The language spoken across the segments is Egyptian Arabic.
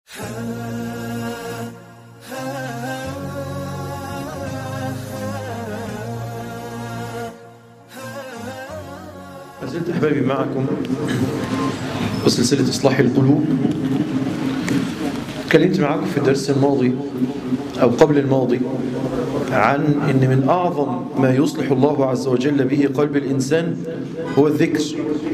زلت أحبابي معكم وسلسلة إصلاح القلوب تكلمت معكم في الدرس الماضي أو قبل الماضي عن أن من أعظم ما يصلح الله عز وجل به قلب الإنسان هو الذكر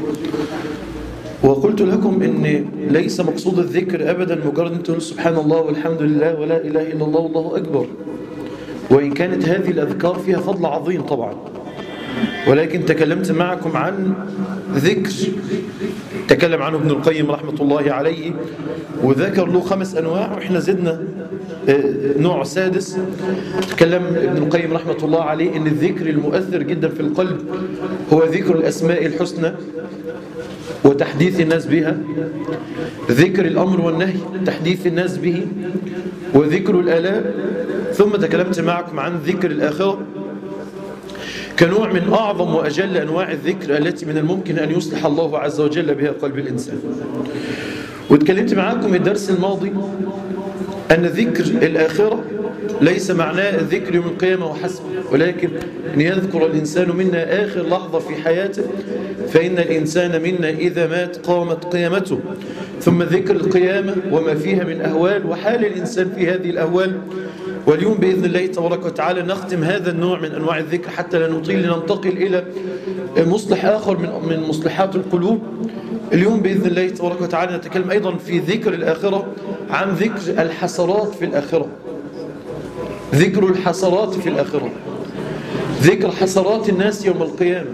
وقلت لكم أن ليس مقصود الذكر أبدا مجرد أن تقول سبحان الله والحمد لله ولا إله إلا الله والله أكبر وإن كانت هذه الأذكار فيها فضل عظيم طبعا ولكن تكلمت معكم عن ذكر تكلم عنه ابن القيم رحمة الله عليه وذكر له خمس أنواع وإحنا زدنا نوع سادس تكلم ابن القيم رحمة الله عليه أن الذكر المؤثر جدا في القلب هو ذكر الأسماء الحسنى وتحديث الناس بها ذكر الأمر والنهي تحديث الناس به وذكر الآلاء ثم تكلمت معكم عن ذكر الآخرة كنوع من أعظم وأجل أنواع الذكر التي من الممكن أن يصلح الله عز وجل بها قلب الإنسان واتكلمت معاكم الدرس الماضي أن ذكر الآخرة ليس معناه الذكر يوم القيامة وحسب ولكن أن يذكر الإنسان منا آخر لحظة في حياته فإن الإنسان منا إذا مات قامت قيامته ثم ذكر القيامة وما فيها من أهوال وحال الإنسان في هذه الأهوال واليوم بإذن الله تبارك وتعالى نختم هذا النوع من أنواع الذكر حتى لا نطيل لننتقل إلى مصلح آخر من من مصلحات القلوب اليوم بإذن الله تبارك وتعالى نتكلم أيضا في ذكر الآخرة عن ذكر الحسرات في الآخرة ذكر الحسرات في الآخرة ذكر حسرات الناس يوم القيامة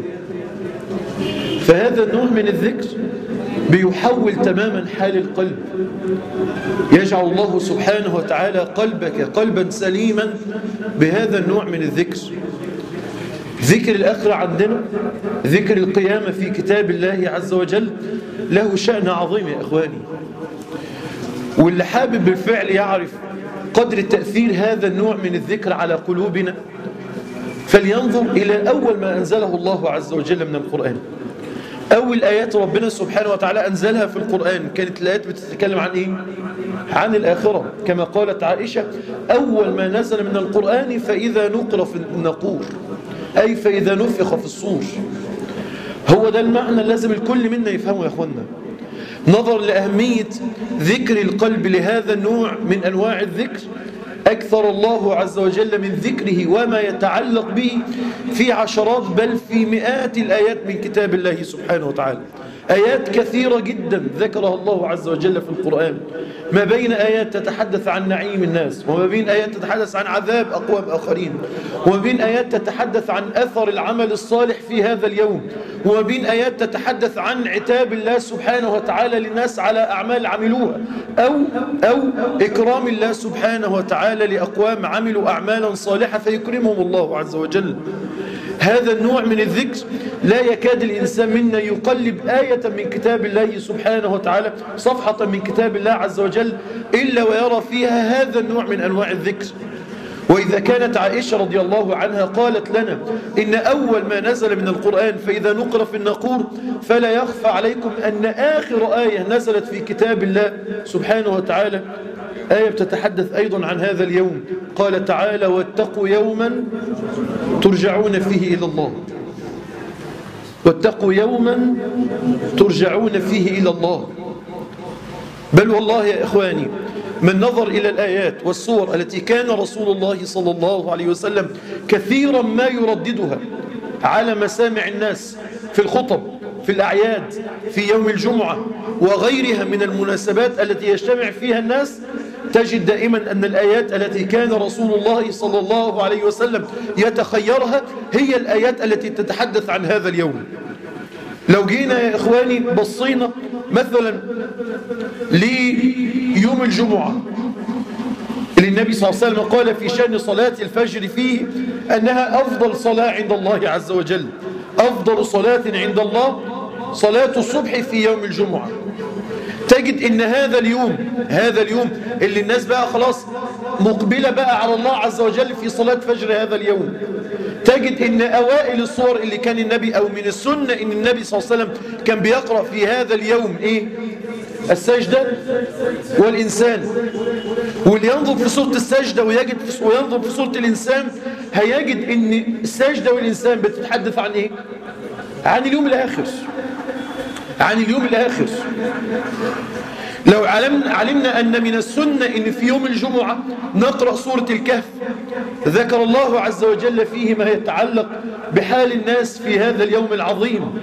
فهذا النوع من الذكر بيحول تماما حال القلب يجعل الله سبحانه وتعالى قلبك قلبا سليما بهذا النوع من الذكر ذكر الآخرة عندنا ذكر القيامة في كتاب الله عز وجل له شأن عظيم يا إخواني واللي حابب بالفعل يعرف قدر تأثير هذا النوع من الذكر على قلوبنا فلينظر إلى أول ما أنزله الله عز وجل من القرآن أول آيات ربنا سبحانه وتعالى أنزلها في القرآن كانت الآيات بتتكلم عن إيه؟ عن الآخرة كما قالت عائشة أول ما نزل من القرآن فإذا نقر في النقور أي فإذا نفخ في الصور هو ده المعنى لازم الكل منا يفهمه يا أخوانا نظر لأهمية ذكر القلب لهذا النوع من أنواع الذكر أكثر الله عز وجل من ذكره وما يتعلق به في عشرات بل في مئات الآيات من كتاب الله سبحانه وتعالى آيات كثيرة جدا ذكرها الله عز وجل في القرآن ما بين آيات تتحدث عن نعيم الناس وما بين آيات تتحدث عن عذاب أقوام آخرين وما بين آيات تتحدث عن أثر العمل الصالح في هذا اليوم وما بين آيات تتحدث عن عتاب الله سبحانه وتعالى للناس على أعمال عملوها أو, أو إكرام الله سبحانه وتعالى لأقوام عملوا أعمالا صالحة فيكرمهم الله عز وجل هذا النوع من الذكر لا يكاد الإنسان منا يقلب آية من كتاب الله سبحانه وتعالى صفحة من كتاب الله عز وجل إلا ويرى فيها هذا النوع من أنواع الذكر وإذا كانت عائشة رضي الله عنها قالت لنا إن أول ما نزل من القرآن فإذا نقر في النقور فلا يخفى عليكم أن آخر آية نزلت في كتاب الله سبحانه وتعالى آية بتتحدث أيضا عن هذا اليوم قال تعالى واتقوا يوما ترجعون فيه إلى الله واتقوا يوما ترجعون فيه إلى الله بل والله يا إخواني من نظر إلى الآيات والصور التي كان رسول الله صلى الله عليه وسلم كثيرا ما يرددها على مسامع الناس في الخطب في الأعياد في يوم الجمعة وغيرها من المناسبات التي يجتمع فيها الناس تجد دائما أن الآيات التي كان رسول الله صلى الله عليه وسلم يتخيرها هي الآيات التي تتحدث عن هذا اليوم لو جينا يا إخواني بصينا مثلا ليوم الجمعة اللي النبي صلى الله عليه وسلم قال في شأن صلاة الفجر فيه أنها أفضل صلاة عند الله عز وجل أفضل صلاة عند الله صلاة الصبح في يوم الجمعة تجد ان هذا اليوم هذا اليوم اللي الناس بقى خلاص مقبلة بقى على الله عز وجل في صلاة فجر هذا اليوم تجد ان اوائل الصور اللي كان النبي او من السنة ان النبي صلى الله عليه وسلم كان بيقرأ في هذا اليوم ايه السجدة والإنسان واللي ينظر في سورة السجدة ويجد في وينظر في سورة الإنسان هيجد ان السجدة والإنسان بتتحدث عن ايه عن اليوم الآخر عن اليوم الآخر لو علمنا, علمنا أن من السنة أن في يوم الجمعة نقرأ سورة الكهف ذكر الله عز وجل فيه ما يتعلق بحال الناس في هذا اليوم العظيم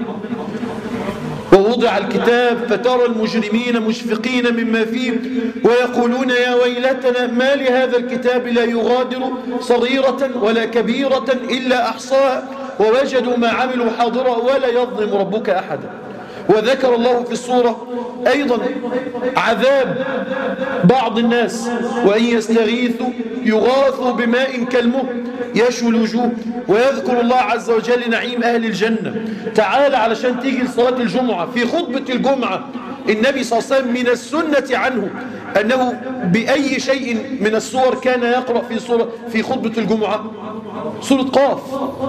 ووضع الكتاب فترى المجرمين مشفقين مما فيه ويقولون يا ويلتنا ما لهذا الكتاب لا يغادر صغيرة ولا كبيرة إلا أحصاها ووجدوا ما عملوا حاضرا ولا يظلم ربك أحدا وذكر الله في السورة أيضا عذاب بعض الناس وإن يستغيثوا يغاثوا بماء كالمه يشوي الوجوه ويذكر الله عز وجل نعيم أهل الجنة تعال علشان تيجي لصلاة الجمعة في خطبة الجمعة النبي صلى الله عليه وسلم من السنة عنه أنه بأي شيء من السور كان يقرأ في, سورة في خطبة الجمعة سورة قاف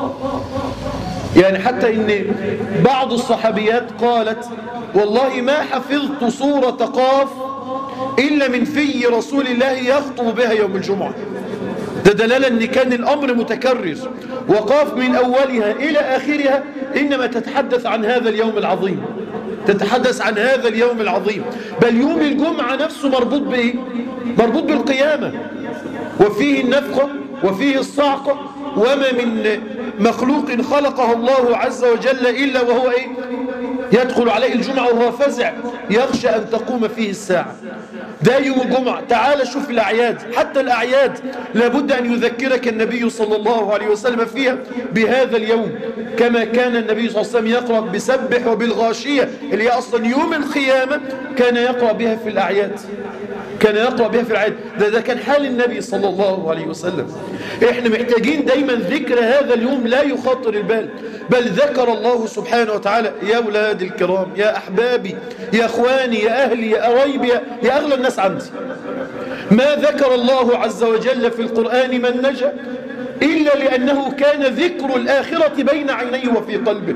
يعني حتى إن بعض الصحابيات قالت والله ما حفظت سورة قاف إلا من في رسول الله يخطب بها يوم الجمعة ده دلالة أن كان الأمر متكرر وقاف من أولها إلى آخرها إنما تتحدث عن هذا اليوم العظيم تتحدث عن هذا اليوم العظيم بل يوم الجمعة نفسه مربوط بإيه؟ مربوط بالقيامة وفيه النفقة وفيه الصعقة وما من مخلوق خلقه الله عز وجل إلا وهو إيه؟ يدخل عليه الجمعة وهو فزع يخشى أن تقوم فيه الساعة ده يوم الجمعة تعال شوف الأعياد حتى الأعياد لابد أن يذكرك النبي صلى الله عليه وسلم فيها بهذا اليوم كما كان النبي صلى الله عليه وسلم يقرأ بسبح وبالغاشية اللي هي أصلا يوم القيامة كان يقرأ بها في الأعياد كان يقرأ بها في العيد ده, ده كان حال النبي صلى الله عليه وسلم احنا محتاجين دايما ذكر هذا اليوم لا يخاطر البال بل ذكر الله سبحانه وتعالى يا أولاد الكرام يا أحبابي يا أخواني يا أهلي يا قرايبي يا أغلى الناس عندي ما ذكر الله عز وجل في القرآن من نجا إلا لأنه كان ذكر الآخرة بين عينيه وفي قلبه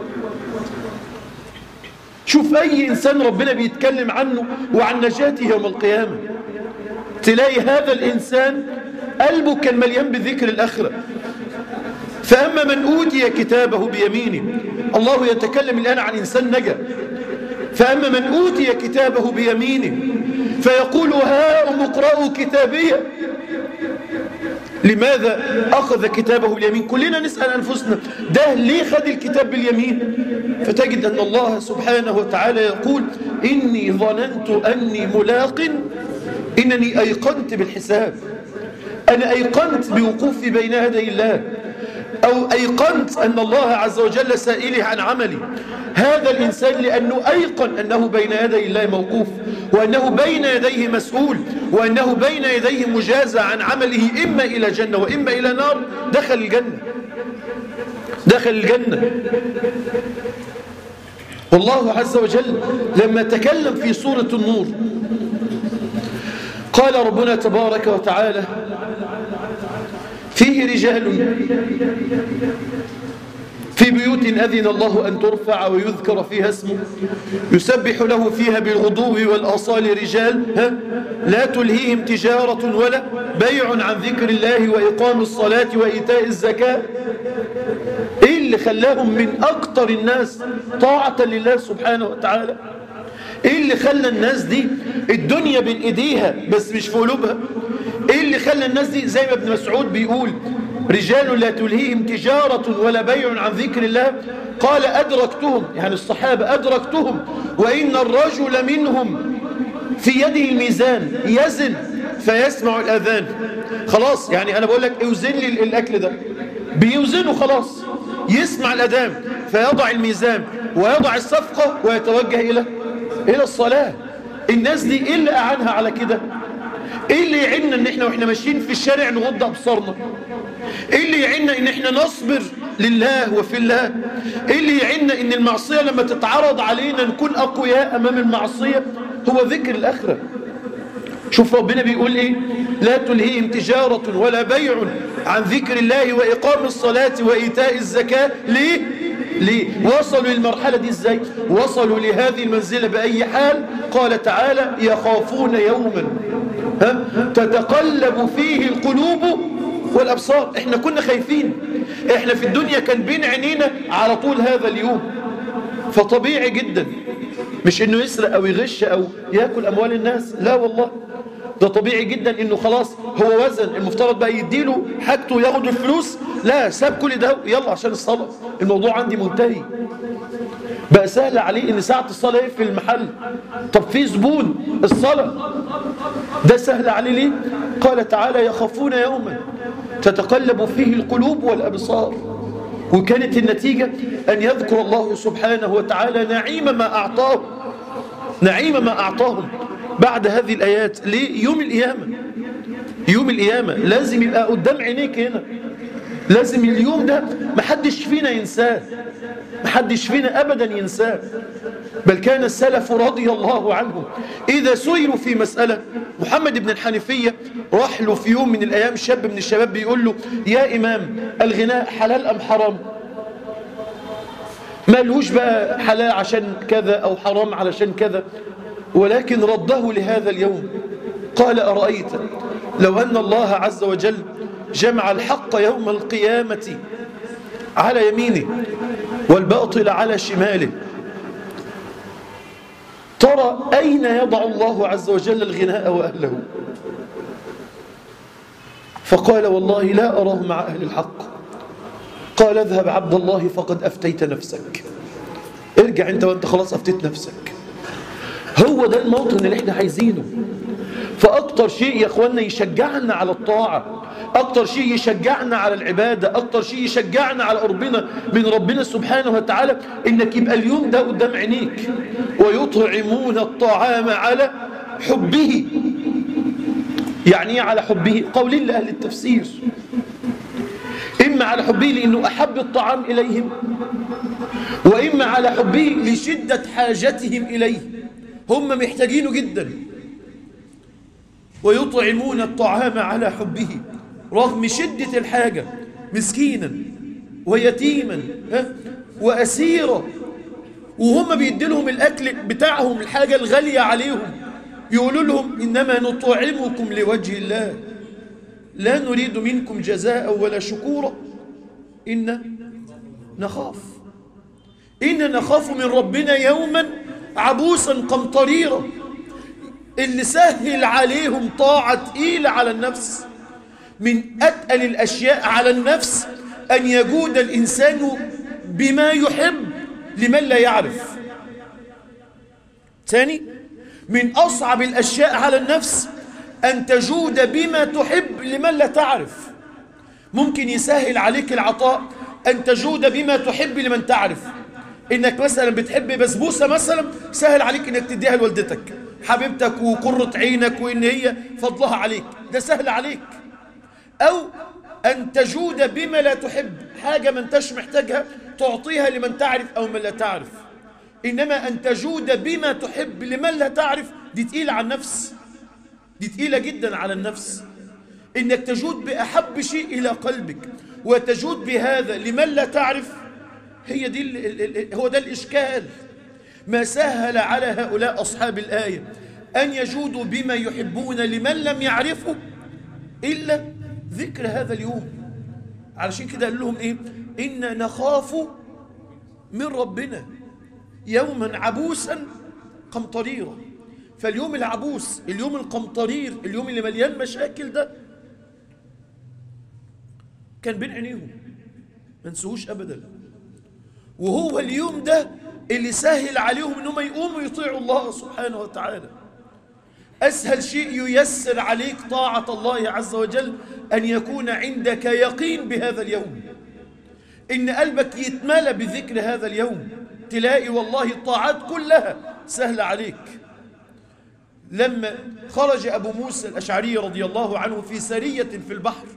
شوف أي إنسان ربنا بيتكلم عنه وعن نجاته يوم القيامة تلاقي هذا الإنسان قلبه كان مليان بذكر الآخرة فأما من أوتي كتابه بيمينه الله يتكلم الآن عن إنسان نجا فأما من أوتي كتابه بيمينه فيقول هاؤم اقرأوا كتابيه لماذا أخذ كتابه باليمين كلنا نسأل أنفسنا ده ليه خد الكتاب باليمين فتجد أن الله سبحانه وتعالى يقول إني ظننت أني ملاق إنني أيقنت بالحساب أنا أيقنت بوقوفي بين يدي الله أو أيقنت أن الله عز وجل سائلي عن عملي هذا الإنسان لأنه أيقن أنه بين يدي الله موقوف وأنه بين يديه مسؤول وأنه بين يديه مجازى عن عمله إما إلى جنة وإما إلى نار دخل الجنة دخل الجنة والله عز وجل لما تكلم في سورة النور قال ربنا تبارك وتعالى فيه رجال في بيوت أذن الله أن ترفع ويذكر فيها اسمه يسبح له فيها بالغدو والآصال رجال ها لا تلهيهم تجارة ولا بيع عن ذكر الله وإقام الصلاة وإيتاء الزكاة إيه اللي خلاهم من أكتر الناس طاعة لله سبحانه وتعالى ايه اللي خلى الناس دي الدنيا بين ايديها بس مش في قلوبها ايه اللي خلى الناس دي زي ما ابن مسعود بيقول رجال لا تلهيهم تجارة ولا بيع عن ذكر الله قال أدركتهم يعني الصحابة أدركتهم وإن الرجل منهم في يده الميزان يزن فيسمع الأذان خلاص يعني أنا بقول لك اوزن لي الأكل ده بيوزنه خلاص يسمع الأذان فيضع الميزان ويضع الصفقة ويتوجه إلى إلى الصلاة الناس دي إيه اللي أعانها على كده إيه اللي يعيننا إن إحنا وإحنا ماشيين في الشارع نغض أبصارنا إيه اللي يعيننا إن إحنا نصبر لله وفي الله إيه اللي يعيننا إن المعصية لما تتعرض علينا نكون أقوياء أمام المعصية هو ذكر الآخرة شوف ربنا بيقول إيه لا تلهيهم تجارة ولا بيع عن ذكر الله وإقام الصلاة وإيتاء الزكاة ليه ليه وصلوا للمرحلة دي ازاي وصلوا لهذه المنزلة بأي حال قال تعالى يخافون يوما ها تتقلب فيه القلوب والأبصار احنا كنا خايفين احنا في الدنيا كان بين عينينا على طول هذا اليوم فطبيعي جدا مش انه يسرق او يغش او ياكل اموال الناس لا والله ده طبيعي جدا انه خلاص هو وزن المفترض بقى يديله حاجته وياخد الفلوس لا ساب كل ده يلا عشان الصلاة الموضوع عندي منتهي بقى سهل عليه ان ساعة الصلاة يقفل المحل طب في زبون الصلاة ده سهل عليه ليه قال تعالى يخافون يوما تتقلب فيه القلوب والأبصار وكانت النتيجة أن يذكر الله سبحانه وتعالى نعيم ما أعطاه نعيم ما أعطاهم بعد هذه الآيات ليه يوم القيامة يوم القيامة لازم يبقى قدام عينيك هنا لازم اليوم ده محدش فينا ينساه محدش فينا أبدا ينساه بل كان السلف رضي الله عنهم إذا سئلوا في مسألة محمد بن الحنفية راح له في يوم من الأيام شاب من الشباب بيقول له يا إمام الغناء حلال أم حرام ما لهوش بقى حلال عشان كذا أو حرام علشان كذا ولكن رده لهذا اليوم قال أرأيت لو أن الله عز وجل جمع الحق يوم القيامة على يمينه والباطل على شماله ترى أين يضع الله عز وجل الغناء وأهله فقال والله لا أراه مع أهل الحق قال اذهب عبد الله فقد أفتيت نفسك ارجع انت وانت خلاص أفتيت نفسك هو ده الموطن اللي احنا عايزينه فأكتر شيء يا أخوانا يشجعنا على الطاعة أكتر شيء يشجعنا على العبادة أكتر شيء يشجعنا على قربنا من ربنا سبحانه وتعالى إنك يبقى اليوم ده قدام عينيك ويطعمون الطعام على حبه يعني ايه على حبه قولين لأهل التفسير إما على حبه لأنه أحب الطعام إليهم وإما على حبه لشدة حاجتهم إليه هم محتاجينه جدا ويطعمون الطعام على حبه رغم شدة الحاجة مسكينا ويتيما وأسيرا وهم بيديلهم الأكل بتاعهم الحاجة الغالية عليهم يقولوا لهم إنما نطعمكم لوجه الله لا نريد منكم جزاء ولا شكورا إن نخاف إن نخاف من ربنا يوما عبوسا قمطريرا اللي سهل عليهم طاعة تقيلة على النفس من أتقل الأشياء على النفس أن يجود الإنسان بما يحب لمن لا يعرف ثاني من أصعب الأشياء على النفس أن تجود بما تحب لمن لا تعرف ممكن يسهل عليك العطاء أن تجود بما تحب لمن تعرف إنك مثلا بتحب بسبوسة مثلا سهل عليك إنك تديها لوالدتك حبيبتك وقرة عينك وإن هي فضلها عليك ده سهل عليك أو أن تجود بما لا تحب حاجة ما انتش محتاجها تعطيها لمن تعرف أو من لا تعرف إنما أن تجود بما تحب لمن لا تعرف دي تقيلة على النفس دي تقيلة جدا على النفس إنك تجود بأحب شيء إلى قلبك وتجود بهذا لمن لا تعرف هي دي ال ال هو ده الإشكال ما سهل على هؤلاء أصحاب الآية أن يجودوا بما يحبون لمن لم يعرفوا إلا ذكر هذا اليوم علشان كده قال لهم إيه إنا نخاف من ربنا يوما عبوسا قمطريرا فاليوم العبوس اليوم القمطرير اليوم اللي مليان مشاكل ده كان بين عينيهم ما نسوهوش أبدا وهو اليوم ده اللي سهل عليهم انهم يقوموا يطيعوا الله سبحانه وتعالى أسهل شيء ييسر عليك طاعة الله عز وجل أن يكون عندك يقين بهذا اليوم إن قلبك يتملى بذكر هذا اليوم تلاقي والله الطاعات كلها سهلة عليك لما خرج أبو موسى الأشعري رضي الله عنه في سرية في البحر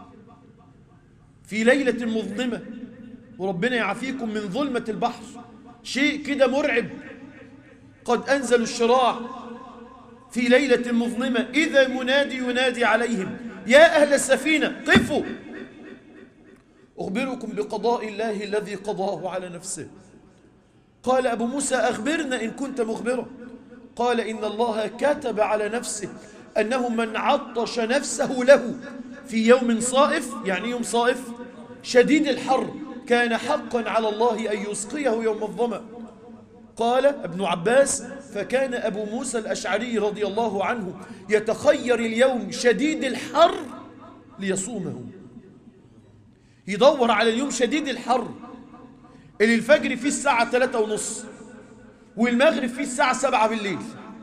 في ليلة مظلمة وربنا يعافيكم من ظلمة البحر شيء كده مرعب قد أنزل الشراع في ليلة مظلمة إذا منادي ينادي عليهم يا أهل السفينة قفوا أخبركم بقضاء الله الذي قضاه على نفسه قال أبو موسى أخبرنا إن كنت مخبرا قال إن الله كتب على نفسه أنه من عطش نفسه له في يوم صائف يعني يوم صائف شديد الحر كان حقا على الله أن يسقيه يوم الظمأ قال ابن عباس فكان أبو موسى الأشعري رضي الله عنه يتخير اليوم شديد الحر ليصومه يدور على اليوم شديد الحر اللي الفجر فيه الساعة ثلاثة ونص والمغرب فيه الساعة سبعة بالليل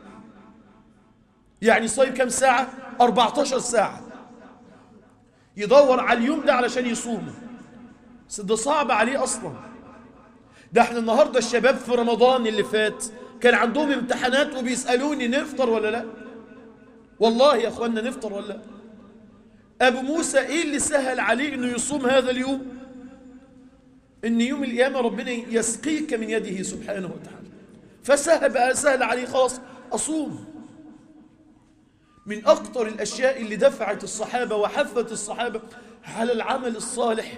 يعني صايم كم ساعة 14 ساعة يدور على اليوم ده علشان يصومه بس ده صعب عليه أصلا ده احنا النهاردة الشباب في رمضان اللي فات كان عندهم امتحانات وبيسألوني نفطر ولا لا والله يا أخوانا نفطر ولا لا أبو موسى إيه اللي سهل عليه أنه يصوم هذا اليوم أن يوم القيامة ربنا يسقيك من يده سبحانه وتعالى فسهل بقى سهل عليه خلاص أصوم من أكثر الأشياء اللي دفعت الصحابة وحثت الصحابة على العمل الصالح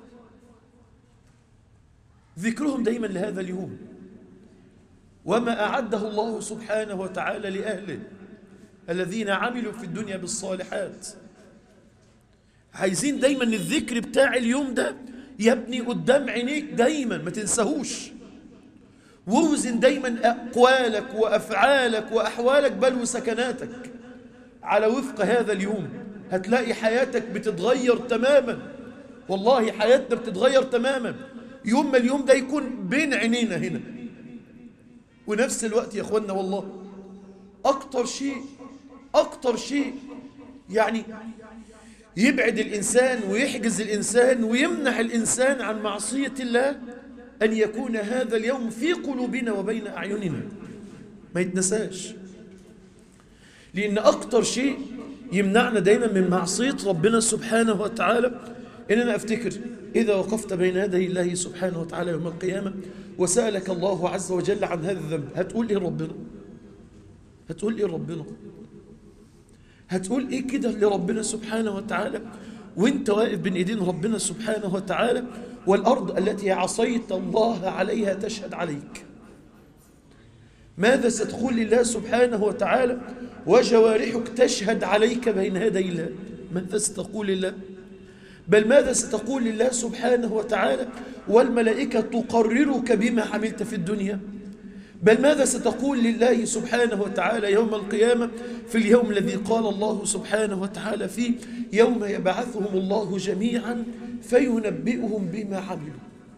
ذكرهم دايما لهذا اليوم وما أعده الله سبحانه وتعالى لأهله الذين عملوا في الدنيا بالصالحات عايزين دايما الذكر بتاع اليوم ده يبني قدام عينيك دايما ما تنساهوش ووزن دايما أقوالك وأفعالك وأحوالك بل وسكناتك على وفق هذا اليوم هتلاقي حياتك بتتغير تماما والله حياتنا بتتغير تماما يوم ما اليوم ده يكون بين عينينا هنا ونفس الوقت يا اخوانا والله اكتر شيء اكتر شيء يعني يبعد الانسان ويحجز الانسان ويمنع الانسان عن معصيه الله ان يكون هذا اليوم في قلوبنا وبين اعيننا ما يتنساش لان اكتر شيء يمنعنا دايما من معصيه ربنا سبحانه وتعالى ان انا افتكر إذا وقفت بين يدي الله سبحانه وتعالى يوم القيامة وسألك الله عز وجل عن هذا الذنب هتقول إيه ربنا هتقول إيه ربنا هتقول إيه كده لربنا سبحانه وتعالى وانت واقف بين ايدين ربنا سبحانه وتعالى والأرض التي عصيت الله عليها تشهد عليك ماذا ستقول لله سبحانه وتعالى وجوارحك تشهد عليك بين يدي الله ماذا ستقول لله بل ماذا ستقول لله سبحانه وتعالى والملائكة تقررك بما عملت في الدنيا بل ماذا ستقول لله سبحانه وتعالى يوم القيامة في اليوم الذي قال الله سبحانه وتعالى فيه يوم يبعثهم الله جميعا فينبئهم بما عملوا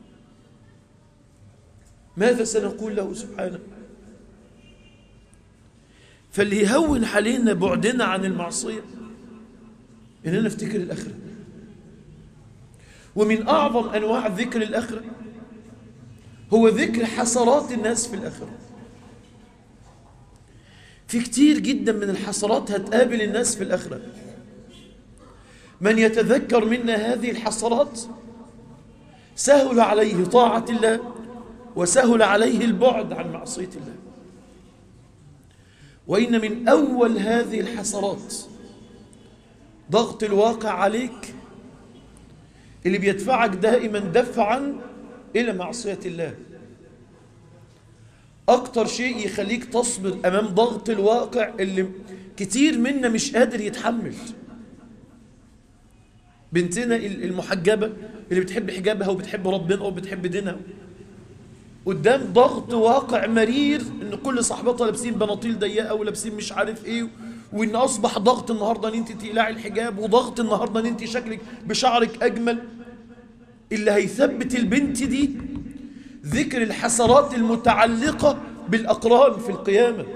ماذا سنقول له سبحانه فاللي يهون علينا بعدنا عن المعصية إننا نفتكر الآخرة ومن أعظم أنواع ذكر الآخرة هو ذكر حسرات الناس في الآخرة في كتير جدا من الحسرات هتقابل الناس في الآخرة من يتذكر منا هذه الحسرات سهل عليه طاعة الله وسهل عليه البعد عن معصية الله وإن من أول هذه الحسرات ضغط الواقع عليك اللي بيدفعك دائما دفعا إلى معصية الله أكتر شيء يخليك تصبر أمام ضغط الواقع اللي كتير منا مش قادر يتحمل بنتنا المحجبة اللي بتحب حجابها وبتحب ربنا وبتحب دينها قدام ضغط واقع مرير ان كل صاحباتها لابسين بناطيل ضيقه ولابسين مش عارف ايه وان اصبح ضغط النهارده ان انت تقلعي الحجاب وضغط النهارده ان انت شكلك بشعرك اجمل اللي هيثبت البنت دي ذكر الحسرات المتعلقه بالاقران في القيامه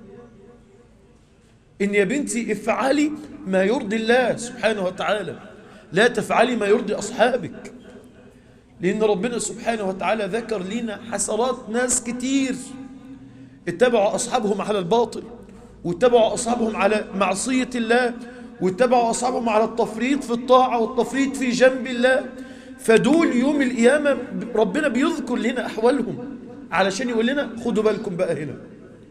ان يا بنتي افعلي ما يرضي الله سبحانه وتعالى لا تفعلي ما يرضي اصحابك لأن ربنا سبحانه وتعالى ذكر لنا حسرات ناس كتير اتبعوا أصحابهم على الباطل واتبعوا أصحابهم على معصية الله واتبعوا أصحابهم على التفريط في الطاعة والتفريط في جنب الله فدول يوم القيامة ربنا بيذكر لنا أحوالهم علشان يقول لنا خدوا بالكم بقى هنا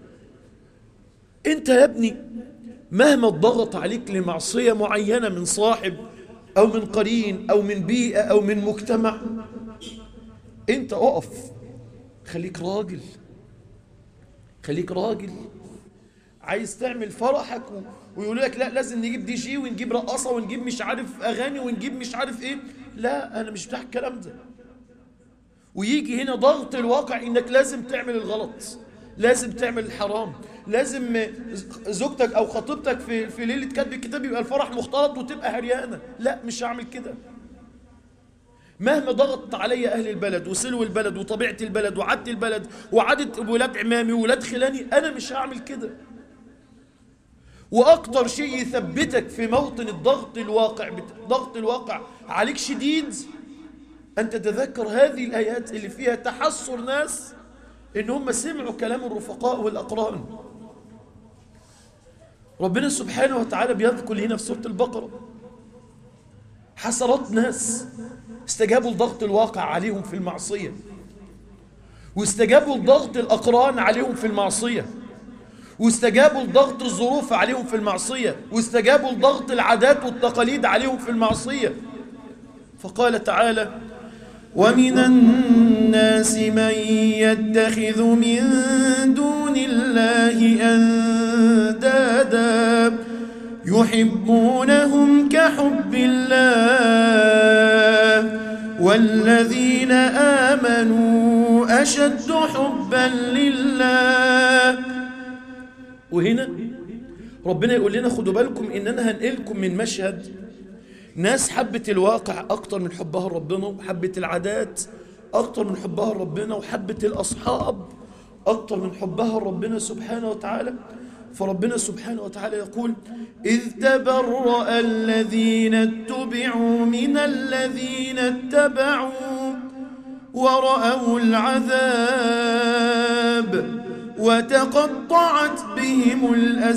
انت يا ابني مهما الضغط عليك لمعصية معينة من صاحب أو من قرين أو من بيئة أو من مجتمع أنت أقف خليك راجل خليك راجل عايز تعمل فرحك و... ويقول لك لا لازم نجيب دي جي ونجيب رقاصة ونجيب مش عارف أغاني ونجيب مش عارف إيه لا أنا مش بتاع الكلام ده ويجي هنا ضغط الواقع إنك لازم تعمل الغلط لازم تعمل الحرام لازم زوجتك أو خطيبتك في, في ليلة كتب الكتاب يبقى الفرح مختلط وتبقى هريانة لا مش هعمل كده مهما ضغط علي أهل البلد وسلو البلد وطبيعة البلد وعادة البلد وعادة ولاد عمامي وولاد خلاني أنا مش هعمل كده وأكتر شيء يثبتك في موطن الضغط الواقع ضغط الواقع عليك شديد أن تتذكر هذه الآيات اللي فيها تحسر ناس إن هم سمعوا كلام الرفقاء والأقران ربنا سبحانه وتعالى بيذكر هنا في سورة البقرة حسرات ناس استجابوا لضغط الواقع عليهم في المعصية واستجابوا لضغط الأقران عليهم في المعصية واستجابوا لضغط الظروف عليهم في المعصية واستجابوا لضغط العادات والتقاليد عليهم في المعصية فقال تعالى ومن الناس من يتخذ من دون الله أندادا يحبونهم كحب الله والذين آمنوا أشد حبا لله وهنا ربنا يقول لنا خدوا بالكم إن أنا هنقلكم من مشهد ناس حبت الواقع أكتر من حبها لربنا وحبت العادات أكتر من حبها لربنا وحبت الأصحاب أكتر من حبها لربنا سبحانه وتعالى فربنا سبحانه وتعالى يقول إذ تبرأ الذين اتبعوا من الذين اتبعوا ورأوا العذاب وتقطعت بهم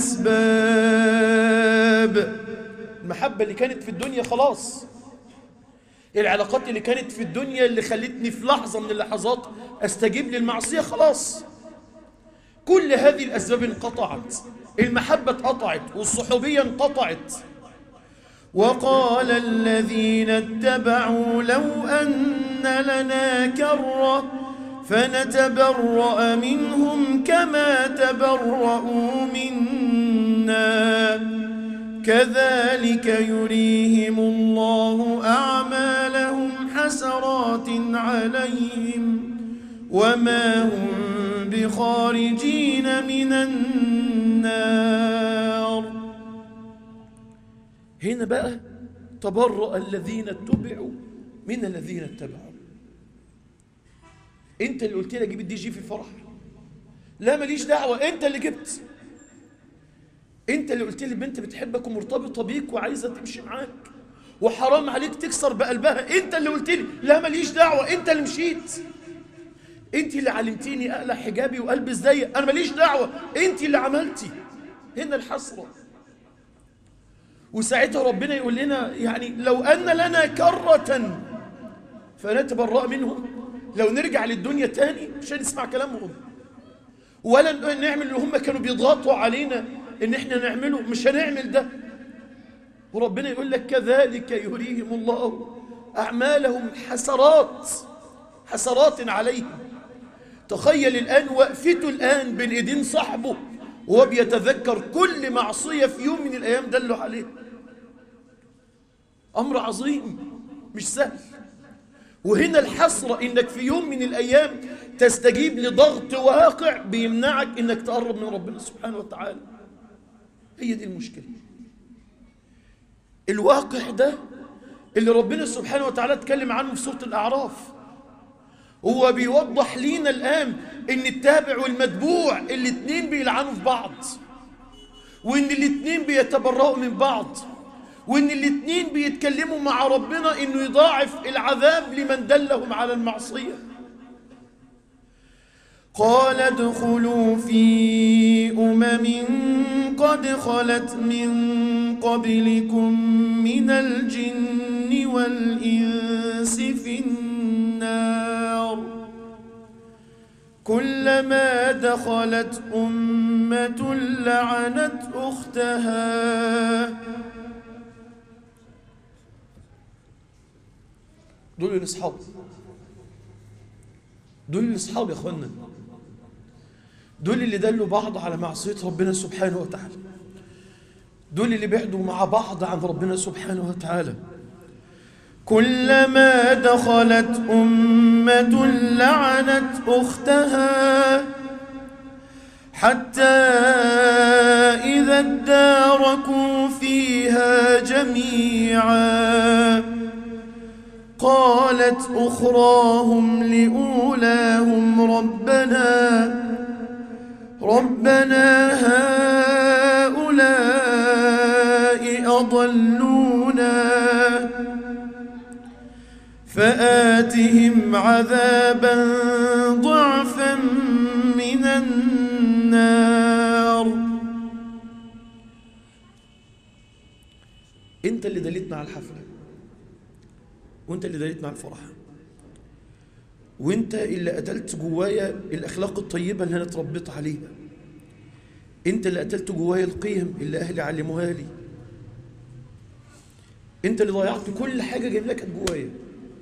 الأسباب المحبة اللي كانت في الدنيا خلاص العلاقات اللي كانت في الدنيا اللي خلتني في لحظة من اللحظات أستجيب للمعصية خلاص كل هذه الأسباب انقطعت المحبة اتقطعت والصحوبية انقطعت وقال الذين اتبعوا لو أن لنا كرة فنتبرأ منهم كما تبرأوا منا كذلك يريهم الله أعمالهم حسرات عليهم وما هم بخارجين من النار هنا بقى تبرأ الذين اتبعوا من الذين اتبعوا انت اللي قلت لي اجيب الدي جي في الفرح لا ماليش دعوة انت اللي جبت انت اللي قلت لي البنت بتحبك ومرتبطة بيك وعايزة تمشي معاك وحرام عليك تكسر بقلبها انت اللي قلت لي لا ماليش دعوة انت اللي مشيت انت اللي علمتيني اقلع حجابي والبس ضيق انا ماليش دعوة انت اللي عملتي هنا الحسرة وساعتها ربنا يقول لنا يعني لو ان لنا كرة فنتبرأ منهم لو نرجع للدنيا تاني مش هنسمع كلامهم ولا نعمل اللي هم كانوا بيضغطوا علينا ان احنا نعمله مش هنعمل ده وربنا يقول لك كذلك يريهم الله اعمالهم حسرات حسرات عليهم تخيل الان وقفته الان بين ايدين صاحبه وهو بيتذكر كل معصيه في يوم من الايام دلوا عليه امر عظيم مش سهل وهنا الحسرة إنك في يوم من الأيام تستجيب لضغط واقع بيمنعك إنك تقرب من ربنا سبحانه وتعالى هي دي المشكلة الواقع ده اللي ربنا سبحانه وتعالى اتكلم عنه في سورة الأعراف هو بيوضح لينا الآن إن التابع والمتبوع الاتنين بيلعنوا في بعض وإن الاتنين بيتبرأوا من بعض وإن الاتنين بيتكلموا مع ربنا إنه يضاعف العذاب لمن دلهم على المعصية قال ادخلوا في أمم قد خلت من قبلكم من الجن والإنس في النار كلما دخلت أمة لعنت أختها دول الأصحاب دول الأصحاب يا أخوانا دول اللي دلوا بعض على معصية ربنا سبحانه وتعالى دول اللي بعدوا مع بعض عن ربنا سبحانه وتعالى كلما دخلت أمة لعنت أختها حتى إذا اداركوا فيها جميعا قالت أخراهم لأولاهم ربنا ربنا هؤلاء أضلونا فآتهم عذابا ضعفا من النار انت اللي دليتنا على الحفلة وانت اللي دليتنا على الفرح وانت اللي قتلت جوايا الاخلاق الطيبة اللي انا اتربيت عليها انت اللي قتلت جوايا القيم اللي اهلي علموها لي انت اللي ضيعت كل حاجة جميلة كانت جوايا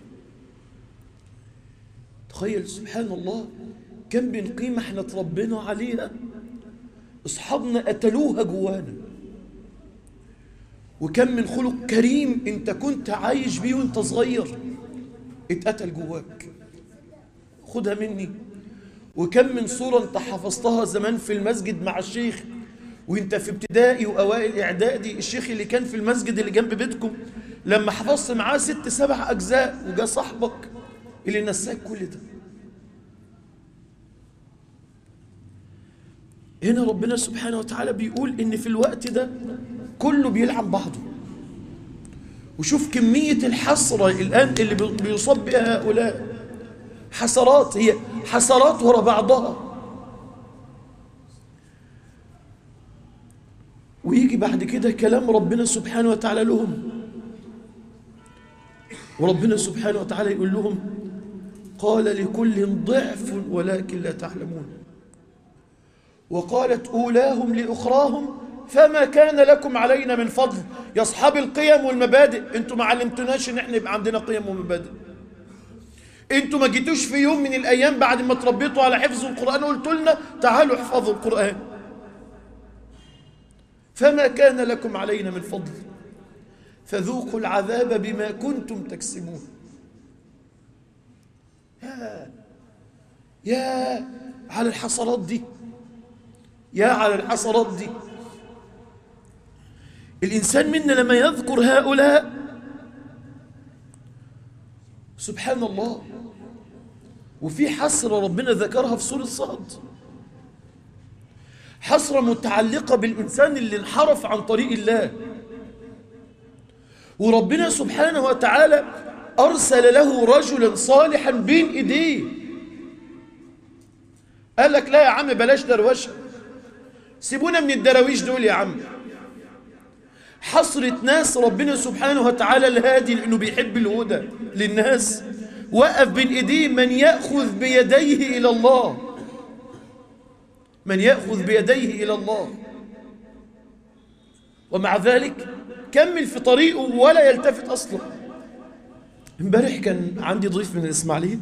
تخيل سبحان الله كم من قيمة احنا اتربينا عليها اصحابنا قتلوها جوانا وكم من خلق كريم انت كنت عايش بيه وانت صغير اتقتل جواك خدها مني وكم من صورة انت حفظتها زمان في المسجد مع الشيخ وانت في ابتدائي واوائل اعدادي الشيخ اللي كان في المسجد اللي جنب بيتكم لما حفظت معاه ست سبع اجزاء وجا صاحبك اللي نساك كل ده هنا ربنا سبحانه وتعالى بيقول ان في الوقت ده كله بيلعن بعضه وشوف كمية الحسرة الآن اللي بيصاب بها هؤلاء حسرات هي حسرات ورا بعضها ويجي بعد كده كلام ربنا سبحانه وتعالى لهم وربنا سبحانه وتعالى يقول لهم قال لكل ضعف ولكن لا تعلمون وقالت أولاهم لأخراهم فما كان لكم علينا من فضل يا أصحاب القيم والمبادئ أنتوا ما علمتوناش إن إحنا يبقى عندنا قيم ومبادئ أنتوا ما جيتوش في يوم من الأيام بعد ما تربيتوا على حفظ القرآن وقلتوا لنا تعالوا احفظوا القرآن فما كان لكم علينا من فضل فذوقوا العذاب بما كنتم تكسبون يا يا على الحصرات دي يا على الحصرات دي الإنسان منا لما يذكر هؤلاء سبحان الله وفي حسرة ربنا ذكرها في سورة صاد حسرة متعلقة بالإنسان اللي انحرف عن طريق الله وربنا سبحانه وتعالى أرسل له رجلا صالحا بين إيديه قال لك لا يا عم بلاش دروشه سيبونا من الدراويش دول يا عم حصرة ناس ربنا سبحانه وتعالى الهادي لأنه بيحب الهدى للناس وقف بين إيديه من يأخذ بيديه إلى الله من يأخذ بيديه إلى الله ومع ذلك كمل في طريقه ولا يلتفت أصلا امبارح كان عندي ضيف من الإسماعيلية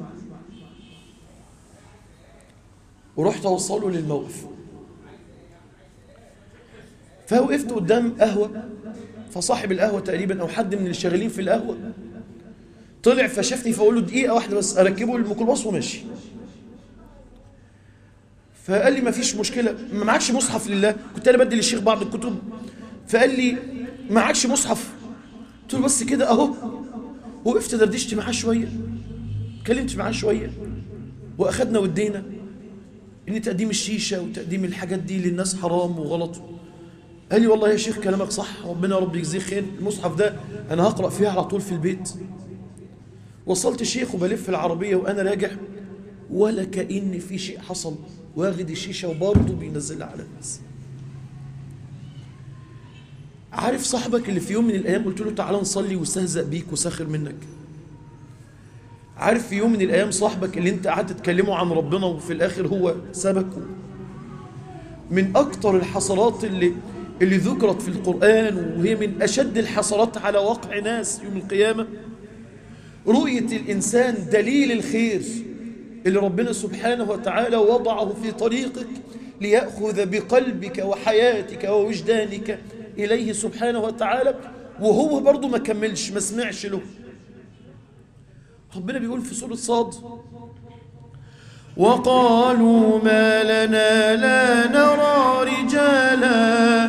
ورحت أوصله للموقف فوقفت قدام قهوة فصاحب القهوة تقريبا أو حد من اللي شغالين في القهوة طلع فشافني فأقول له دقيقة واحدة بس أركبه الميكروباص وماشي فقال لي ما فيش مشكلة ما معكش مصحف لله كنت أنا بدي للشيخ بعض الكتب فقال لي ما معكش مصحف قلت له بس كده أهو وقفت دردشت معاه شوية اتكلمت معاه شوية وأخدنا ودينا إن تقديم الشيشة وتقديم الحاجات دي للناس حرام وغلط قال لي والله يا شيخ كلامك صح ربنا يا رب يجزيه خير المصحف ده أنا هقرأ فيه على طول في البيت وصلت شيخ وبلف العربية وأنا راجع ولا كأن في شيء حصل واخد الشيشة وبرضه بينزلها على الناس عارف صاحبك اللي في يوم من الأيام قلت له تعالى نصلي واستهزأ بيك وساخر منك عارف في يوم من الأيام صاحبك اللي انت قعدت تكلمه عن ربنا وفي الآخر هو سبك من أكتر الحصرات اللي اللي ذكرت في القرآن وهي من أشد الحصرات على واقع ناس يوم القيامة رؤية الإنسان دليل الخير اللي ربنا سبحانه وتعالى وضعه في طريقك ليأخذ بقلبك وحياتك ووجدانك إليه سبحانه وتعالى وهو برضه ما كملش ما سمعش له ربنا بيقول في سورة صاد وقالوا ما لنا لا نرى رجالا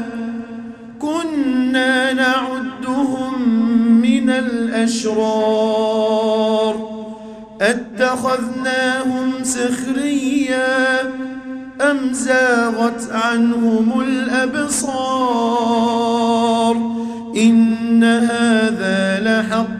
كنا نعدهم من الأشرار اتخذناهم سخريا أم زاغت عنهم الأبصار إن هذا لحق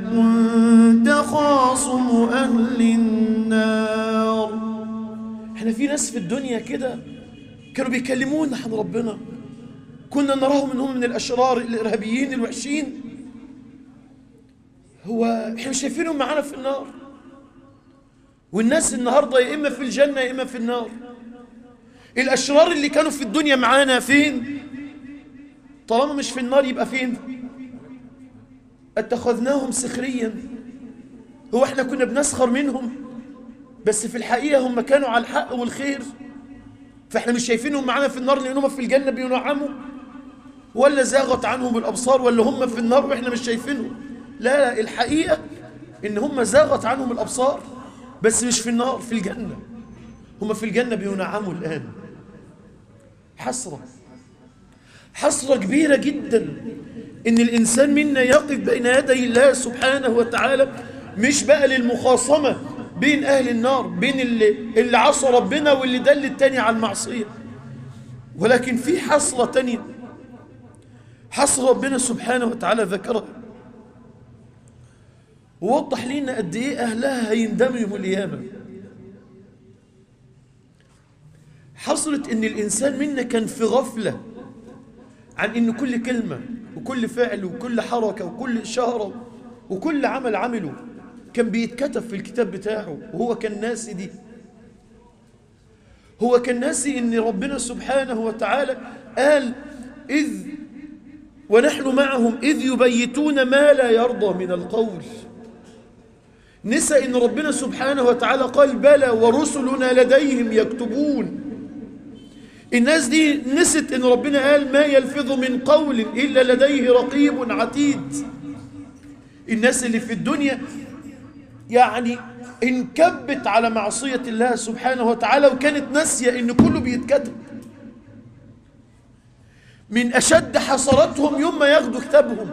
تخاصم أهل النار احنا في ناس في الدنيا كده كانوا بيكلمونا عن ربنا كنا نراهم انهم من الاشرار الارهابيين الوحشين هو احنا مش شايفينهم معانا في النار والناس النهارده يا اما في الجنه يا اما في النار الاشرار اللي كانوا في الدنيا معانا فين طالما مش في النار يبقى فين اتخذناهم سخريا هو احنا كنا بنسخر منهم بس في الحقيقة هم كانوا على الحق والخير فاحنا مش شايفينهم معانا في النار لأنهم في الجنة بينعموا ولا زاغت عنهم الأبصار ولا هم في النار وإحنا مش شايفينهم لا لا الحقيقة إن هم زاغت عنهم الأبصار بس مش في النار في الجنة هم في الجنة بينعموا الآن حسرة حسرة كبيرة جدا إن الإنسان منا يقف بين يدي الله سبحانه وتعالى مش بقى للمخاصمة بين أهل النار بين اللي, اللي عصى ربنا واللي دل التاني على المعصية ولكن في حسرة تانية حسرة ربنا سبحانه وتعالى ذكرها ووضح لنا قد ايه اهلها هيندموا يوم القيامه حصلت ان الانسان منا كان في غفله عن ان كل كلمه وكل فعل وكل حركه وكل اشاره وكل عمل عمله كان بيتكتب في الكتاب بتاعه وهو كان ناسي دي هو كان ناسي ان ربنا سبحانه وتعالى قال اذ ونحن معهم اذ يبيتون ما لا يرضى من القول نسى ان ربنا سبحانه وتعالى قال بلى ورسلنا لديهم يكتبون الناس دي نسيت ان ربنا قال ما يلفظ من قول الا لديه رقيب عتيد الناس اللي في الدنيا يعني انكبت على معصية الله سبحانه وتعالى وكانت ناسية ان كله بيتكتب من اشد حسراتهم يوم ما ياخدوا كتابهم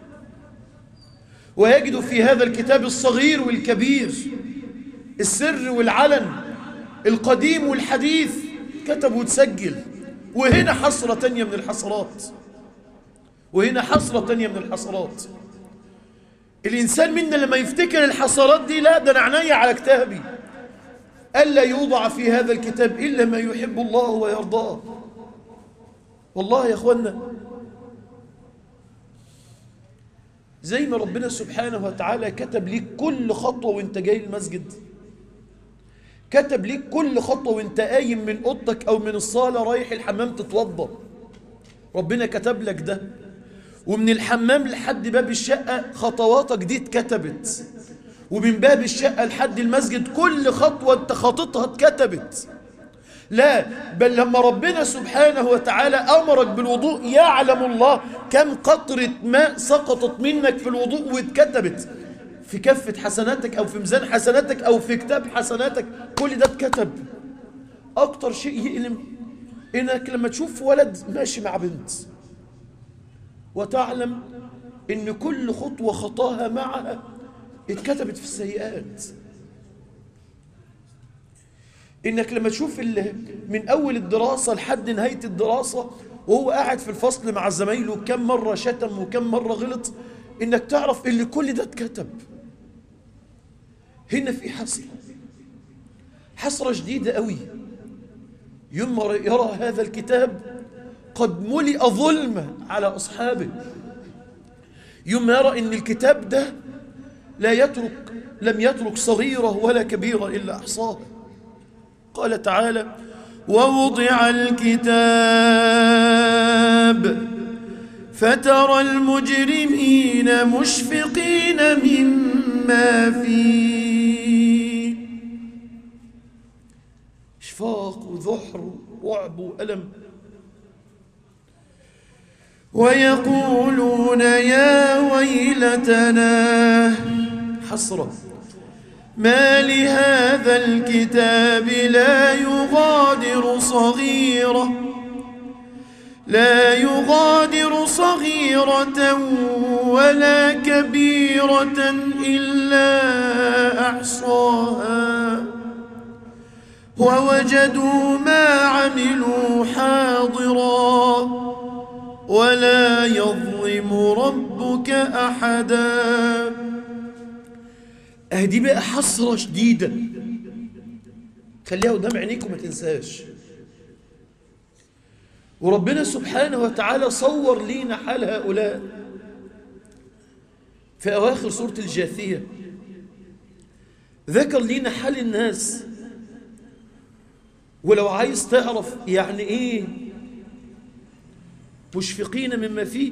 ويجدوا في هذا الكتاب الصغير والكبير السر والعلن القديم والحديث كتب وتسجل وهنا حسرة تانية من الحسرات وهنا حسرة تانية من الحسرات الإنسان منا لما يفتكر الحسرات دي لا ده أنا عينيا على كتابي ألا يوضع في هذا الكتاب إلا ما يحب الله ويرضاه والله يا أخوانا زي ما ربنا سبحانه وتعالى كتب ليك كل خطوة وانت جاي المسجد كتب ليك كل خطوة وانت قايم من اوضتك او من الصالة رايح الحمام تتوضى ربنا كتب لك ده ومن الحمام لحد باب الشقة خطواتك دي اتكتبت ومن باب الشقة لحد المسجد كل خطوة انت خاططها اتكتبت لا بل لما ربنا سبحانه وتعالى أمرك بالوضوء يعلم الله كم قطرة ماء سقطت منك في الوضوء واتكتبت في كفة حسناتك أو في ميزان حسناتك أو في كتاب حسناتك كل ده اتكتب أكتر شيء يؤلم إنك لما تشوف ولد ماشي مع بنت وتعلم إن كل خطوة خطاها معها اتكتبت في السيئات انك لما تشوف من اول الدراسة لحد نهاية الدراسة وهو قاعد في الفصل مع زمايله كم مرة شتم وكم مرة غلط انك تعرف ان كل ده اتكتب هنا في حسرة حسرة شديدة قوي يوم يرى هذا الكتاب قد ملئ ظلمة على أصحابه يوم يرى ان الكتاب ده لا يترك لم يترك صغيرة ولا كبيرة إلا أحصاها قال تعالى ووضع الكتاب فترى المجرمين مشفقين مما فيه وذعر ورعب وألم ويقولون يا ويلتنا حسرة ما لهذا الكتاب لا يغادر صغيرة لا يغادر صغيرة ولا كبيرة إلا أحصاها ووجدوا ما عملوا حاضرا ولا يظلم ربك أحدا أهدي بقى حسرة شديدة خليها قدام عينيك وما تنساش وربنا سبحانه وتعالى صور لينا حال هؤلاء في أواخر سورة الجاثية ذكر لينا حال الناس ولو عايز تعرف يعني إيه مشفقين مما فيه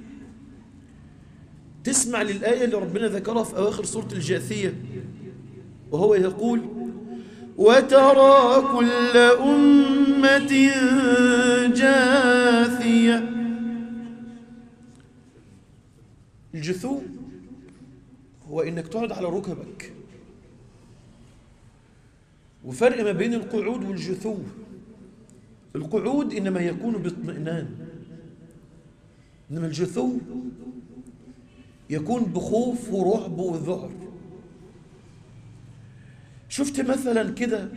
تسمع للآية اللي ربنا ذكرها في أواخر سورة الجاثية وهو يقول وترى كل أمة جاثية الجثو هو إنك تقعد على ركبك وفرق ما بين القعود والجثو القعود إنما يكون باطمئنان إنما الجثو يكون بخوف ورعب وذعر شفت مثلا كده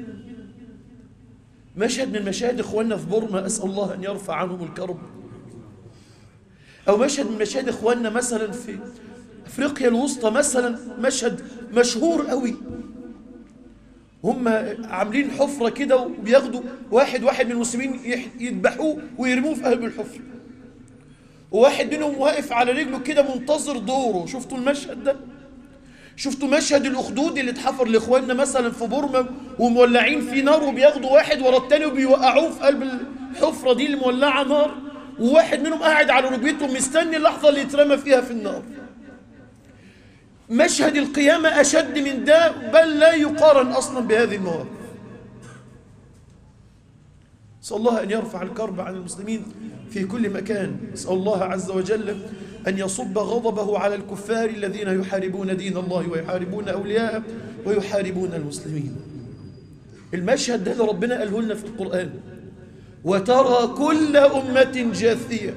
مشهد من مشاهد اخواننا في بورما اسال الله ان يرفع عنهم الكرب او مشهد من مشاهد اخواننا مثلا في افريقيا الوسطى مثلا مشهد مشهور قوي هم عاملين حفره كده وبياخدوا واحد واحد من المسلمين يح- يذبحوه ويرموه في قلب الحفره وواحد منهم واقف على رجله كده منتظر دوره شفتوا المشهد ده شفتوا مشهد الاخدود اللي اتحفر لاخواننا مثلا في بورما ومولعين فيه نار وبياخدوا واحد ورا التاني وبيوقعوه في قلب الحفره دي اللي مولعه نار وواحد منهم قاعد على ركبته مستني اللحظه اللي يترمى فيها في النار مشهد القيامه اشد من ده بل لا يقارن اصلا بهذه المواقف نسال الله ان يرفع الكرب عن المسلمين في كل مكان نسال الله عز وجل أن يصب غضبه على الكفار الذين يحاربون دين الله ويحاربون أولياءه ويحاربون المسلمين المشهد ده اللي ربنا قاله لنا في القرآن وترى كل أمة جاثية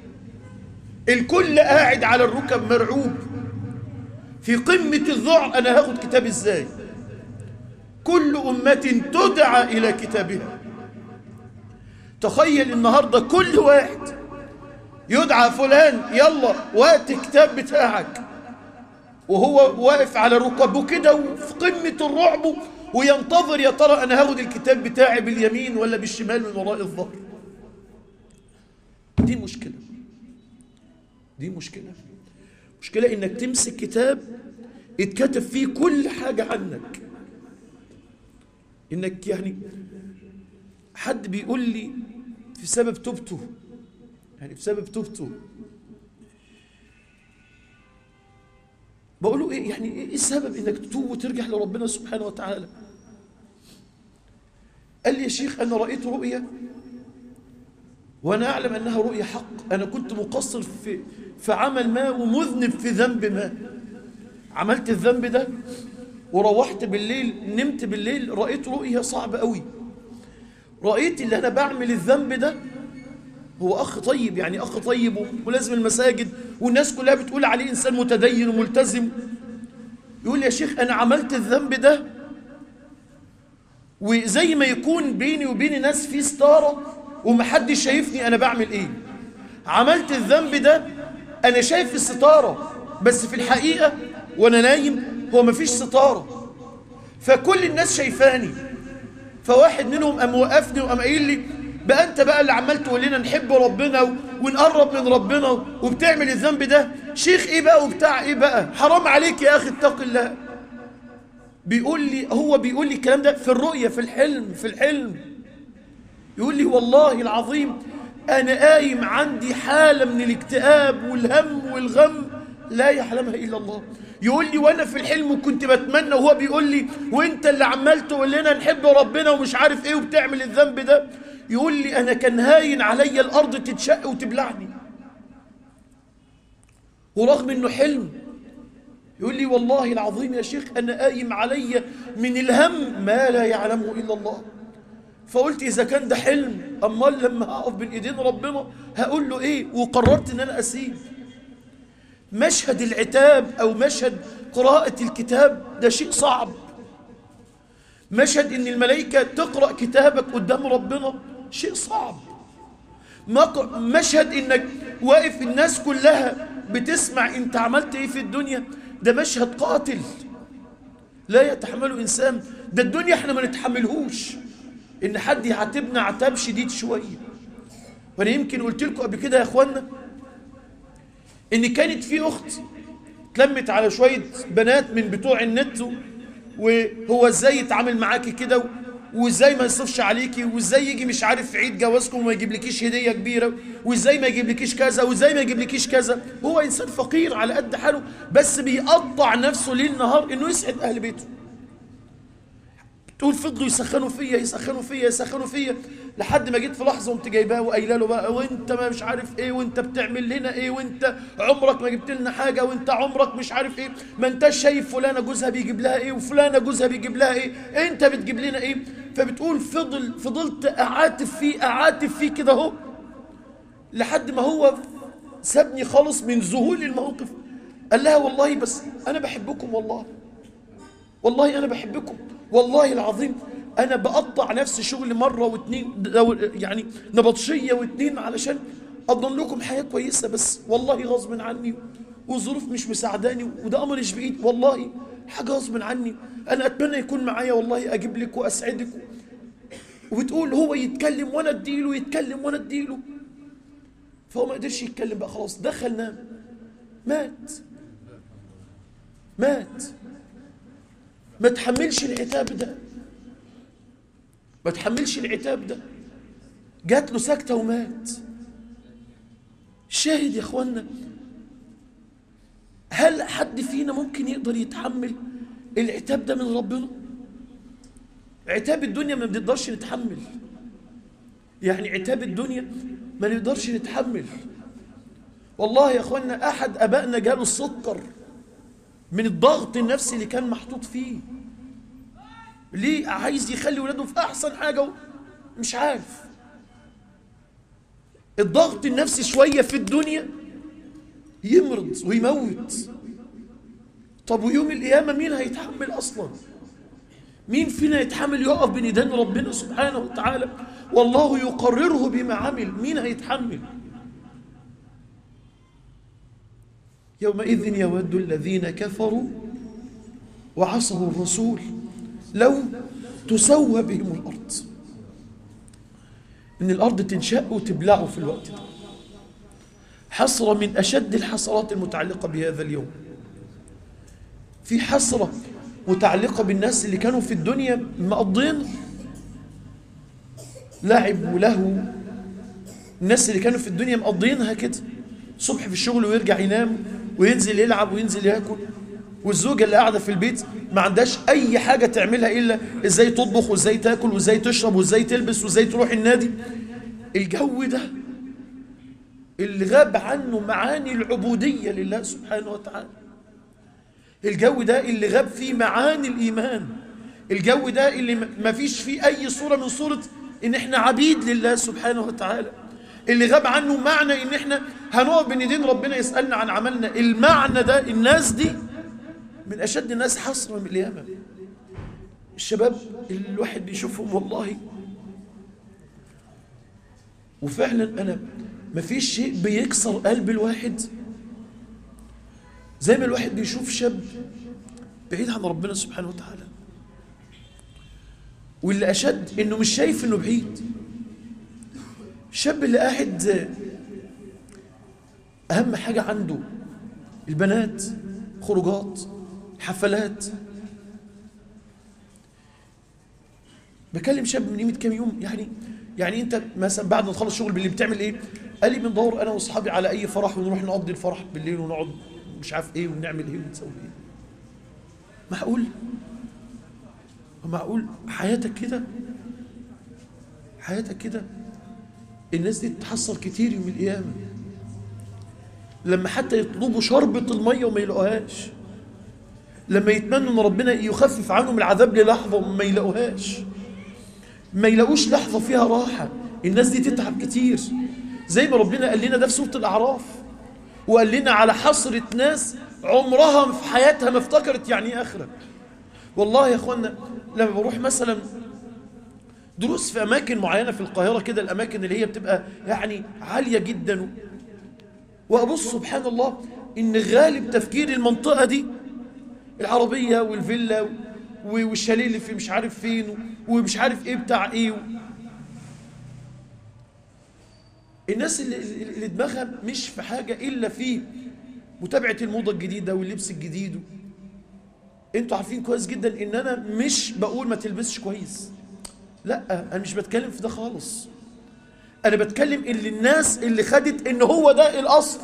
الكل قاعد على الركب مرعوب في قمة الذعر أنا هاخد كتاب إزاي كل أمة تدعى إلى كتابها تخيل النهاردة كل واحد يدعى فلان يلا وقت الكتاب بتاعك وهو واقف على ركبه كده وفي قمة الرعب وينتظر يا ترى أنا هاخد الكتاب بتاعي باليمين ولا بالشمال من وراء الظهر دي مشكلة دي مشكلة مشكلة إنك تمسك كتاب اتكتب فيه كل حاجة عنك إنك يعني حد بيقول لي في سبب توبته يعني بسبب توبته بقول له ايه يعني ايه السبب انك تتوب وترجع لربنا سبحانه وتعالى قال لي يا شيخ انا رايت رؤيا وانا اعلم انها رؤيا حق انا كنت مقصر في في عمل ما ومذنب في ذنب ما عملت الذنب ده وروحت بالليل نمت بالليل رايت رؤيا صعبه قوي رايت اللي انا بعمل الذنب ده هو أخ طيب يعني أخ طيب ولازم المساجد والناس كلها بتقول عليه إنسان متدين وملتزم يقول يا شيخ أنا عملت الذنب ده وزي ما يكون بيني وبين ناس في ستارة ومحدش شايفني أنا بعمل إيه عملت الذنب ده أنا شايف الستارة بس في الحقيقة وأنا نايم هو مفيش ستارة فكل الناس شايفاني فواحد منهم قام وقفني وقام قايل لي بقى انت بقى اللي عمال تقول لنا نحب ربنا ونقرب من ربنا وبتعمل الذنب ده شيخ ايه بقى وبتاع ايه بقى حرام عليك يا اخي اتق الله بيقول لي هو بيقول لي الكلام ده في الرؤية في الحلم في الحلم يقول لي والله العظيم انا قايم عندي حالة من الاكتئاب والهم والغم لا يعلمها إلا الله يقول لي وأنا في الحلم كنت بتمنى وهو بيقول لي وأنت اللي عمال تقول لنا نحب ربنا ومش عارف إيه وبتعمل الذنب ده يقول لي أنا كان هاين عليا الأرض تتشق وتبلعني ورغم إنه حلم يقول لي والله العظيم يا شيخ أنا قايم علي من الهم ما لا يعلمه إلا الله فقلت إذا كان ده حلم أمال لما هقف بين إيدين ربنا هقول له إيه وقررت إن أنا أسيب مشهد العتاب أو مشهد قراءة الكتاب ده شيء صعب مشهد إن الملائكة تقرأ كتابك قدام ربنا شيء صعب مشهد إنك واقف الناس كلها بتسمع أنت عملت إيه في الدنيا ده مشهد قاتل لا يتحمله إنسان ده الدنيا احنا ما نتحملهوش إن حد يعاتبنا عتاب شديد شوية وأنا يمكن قلت لكم قبل كده يا إخوانا إن كانت في أخت تلمت على شوية بنات من بتوع النت وهو إزاي يتعامل معاكي كده وازاي ما يصرفش عليكي وازاي يجي مش عارف في عيد جوازكم وما يجيبلكيش هديه كبيره وازاي ما يجيبلكيش كذا وازاي ما يجيبلكيش كذا هو انسان فقير على قد حاله بس بيقطع نفسه ليل نهار انه يسعد اهل بيته تقول فضلوا يسخنوا فيا يسخنوا فيا يسخنوا فيا لحد ما جيت في لحظه قمت جايباه وقايله له بقى وانت ما مش عارف ايه وانت بتعمل لنا ايه وانت عمرك ما جبت لنا حاجه وانت عمرك مش عارف ايه ما انتش شايف فلانه جوزها بيجيب لها ايه وفلانه جوزها بيجيب لها ايه انت بتجيب لنا ايه فبتقول فضل فضلت اعاتب فيه اعاتب فيه كده اهو لحد ما هو سابني خالص من ذهول الموقف قال لها والله بس انا بحبكم والله والله انا بحبكم والله العظيم انا بقطع نفسي شغل مره واتنين يعني نبطشيه واتنين علشان اضمن لكم حياه كويسه بس والله غصب عني وظروف مش مساعداني وده امر مش بايدي والله حاجه غصب عني انا اتمنى يكون معايا والله اجيب لك واسعدك وبتقول هو يتكلم وانا اديله يتكلم وانا اديله فهو ما قدرش يتكلم بقى خلاص دخل نام مات مات ما تحملش العتاب ده ما تحملش العتاب ده جات له سكتة ومات شاهد يا اخوانا هل حد فينا ممكن يقدر يتحمل العتاب ده من ربنا عتاب الدنيا ما بنقدرش نتحمل يعني عتاب الدنيا ما نقدرش نتحمل والله يا اخوانا احد ابائنا جاله السكر من الضغط النفسي اللي كان محطوط فيه ليه عايز يخلي ولاده في احسن حاجه مش عارف الضغط النفسي شويه في الدنيا يمرض ويموت طب ويوم القيامه مين هيتحمل اصلا مين فينا يتحمل يقف بين ايدين ربنا سبحانه وتعالى والله يقرره بما عمل مين هيتحمل يومئذ يود الذين كفروا وعصوا الرسول لو تسوى بهم الأرض إن الأرض تنشأ وتبلعه في الوقت ده حسرة من أشد الحسرات المتعلقة بهذا اليوم في حسرة متعلقة بالناس اللي كانوا في الدنيا مقضين لعب ولهو الناس اللي كانوا في الدنيا مقضينها كده صبح في الشغل ويرجع ينام وينزل يلعب وينزل ياكل والزوجة اللي قاعدة في البيت ما عندهاش أي حاجة تعملها إلا إزاي تطبخ وإزاي تاكل وإزاي تشرب وإزاي تلبس وإزاي تروح النادي الجو ده اللي غاب عنه معاني العبودية لله سبحانه وتعالى الجو ده اللي غاب فيه معاني الإيمان الجو ده اللي ما فيش فيه أي صورة من صورة إن إحنا عبيد لله سبحانه وتعالى اللي غاب عنه معنى إن إحنا هنقف بين ايدين ربنا يسألنا عن عملنا المعنى ده الناس دي من أشد الناس حسرة من اليمن الشباب اللي الواحد بيشوفهم والله وفعلا أنا ما فيش شيء بيكسر قلب الواحد زي ما الواحد بيشوف شاب بعيد عن ربنا سبحانه وتعالى واللي أشد إنه مش شايف إنه بعيد الشاب اللي قاعد أهم حاجة عنده البنات خروجات حفلات بكلم شاب من قيمة كام يوم يعني يعني انت مثلا بعد ما تخلص شغل بالليل بتعمل ايه؟ قال لي بندور انا واصحابي على اي فرح ونروح نقضي الفرح بالليل ونقعد ومش عارف ايه ونعمل ايه ونسوي ايه معقول معقول حياتك كده حياتك كده الناس دي تتحصل كتير يوم القيامة لما حتى يطلبوا شربة المية وما يلاقوهاش لما يتمنوا ان ربنا يخفف عنهم العذاب للحظة وما يلاقوهاش ما يلاقوش لحظة فيها راحة الناس دي تتعب كتير زي ما ربنا قال لنا ده في سورة الأعراف وقال لنا على حصرة ناس عمرها في حياتها ما افتكرت يعني ايه آخرة والله يا اخوانا لما بروح مثلا دروس في أماكن معينة في القاهرة كده الأماكن اللي هي بتبقى يعني عالية جدا وأبص سبحان الله إن غالب تفكير المنطقة دي العربية والفيلا والشاليه اللي في مش عارف فين ومش عارف ايه بتاع ايه الناس اللي, اللي دماغها مش في حاجة إلا في متابعة الموضة الجديدة واللبس الجديد انتوا عارفين كويس جدا ان انا مش بقول ما تلبسش كويس لا انا مش بتكلم في ده خالص انا بتكلم اللي الناس اللي خدت ان هو ده الاصل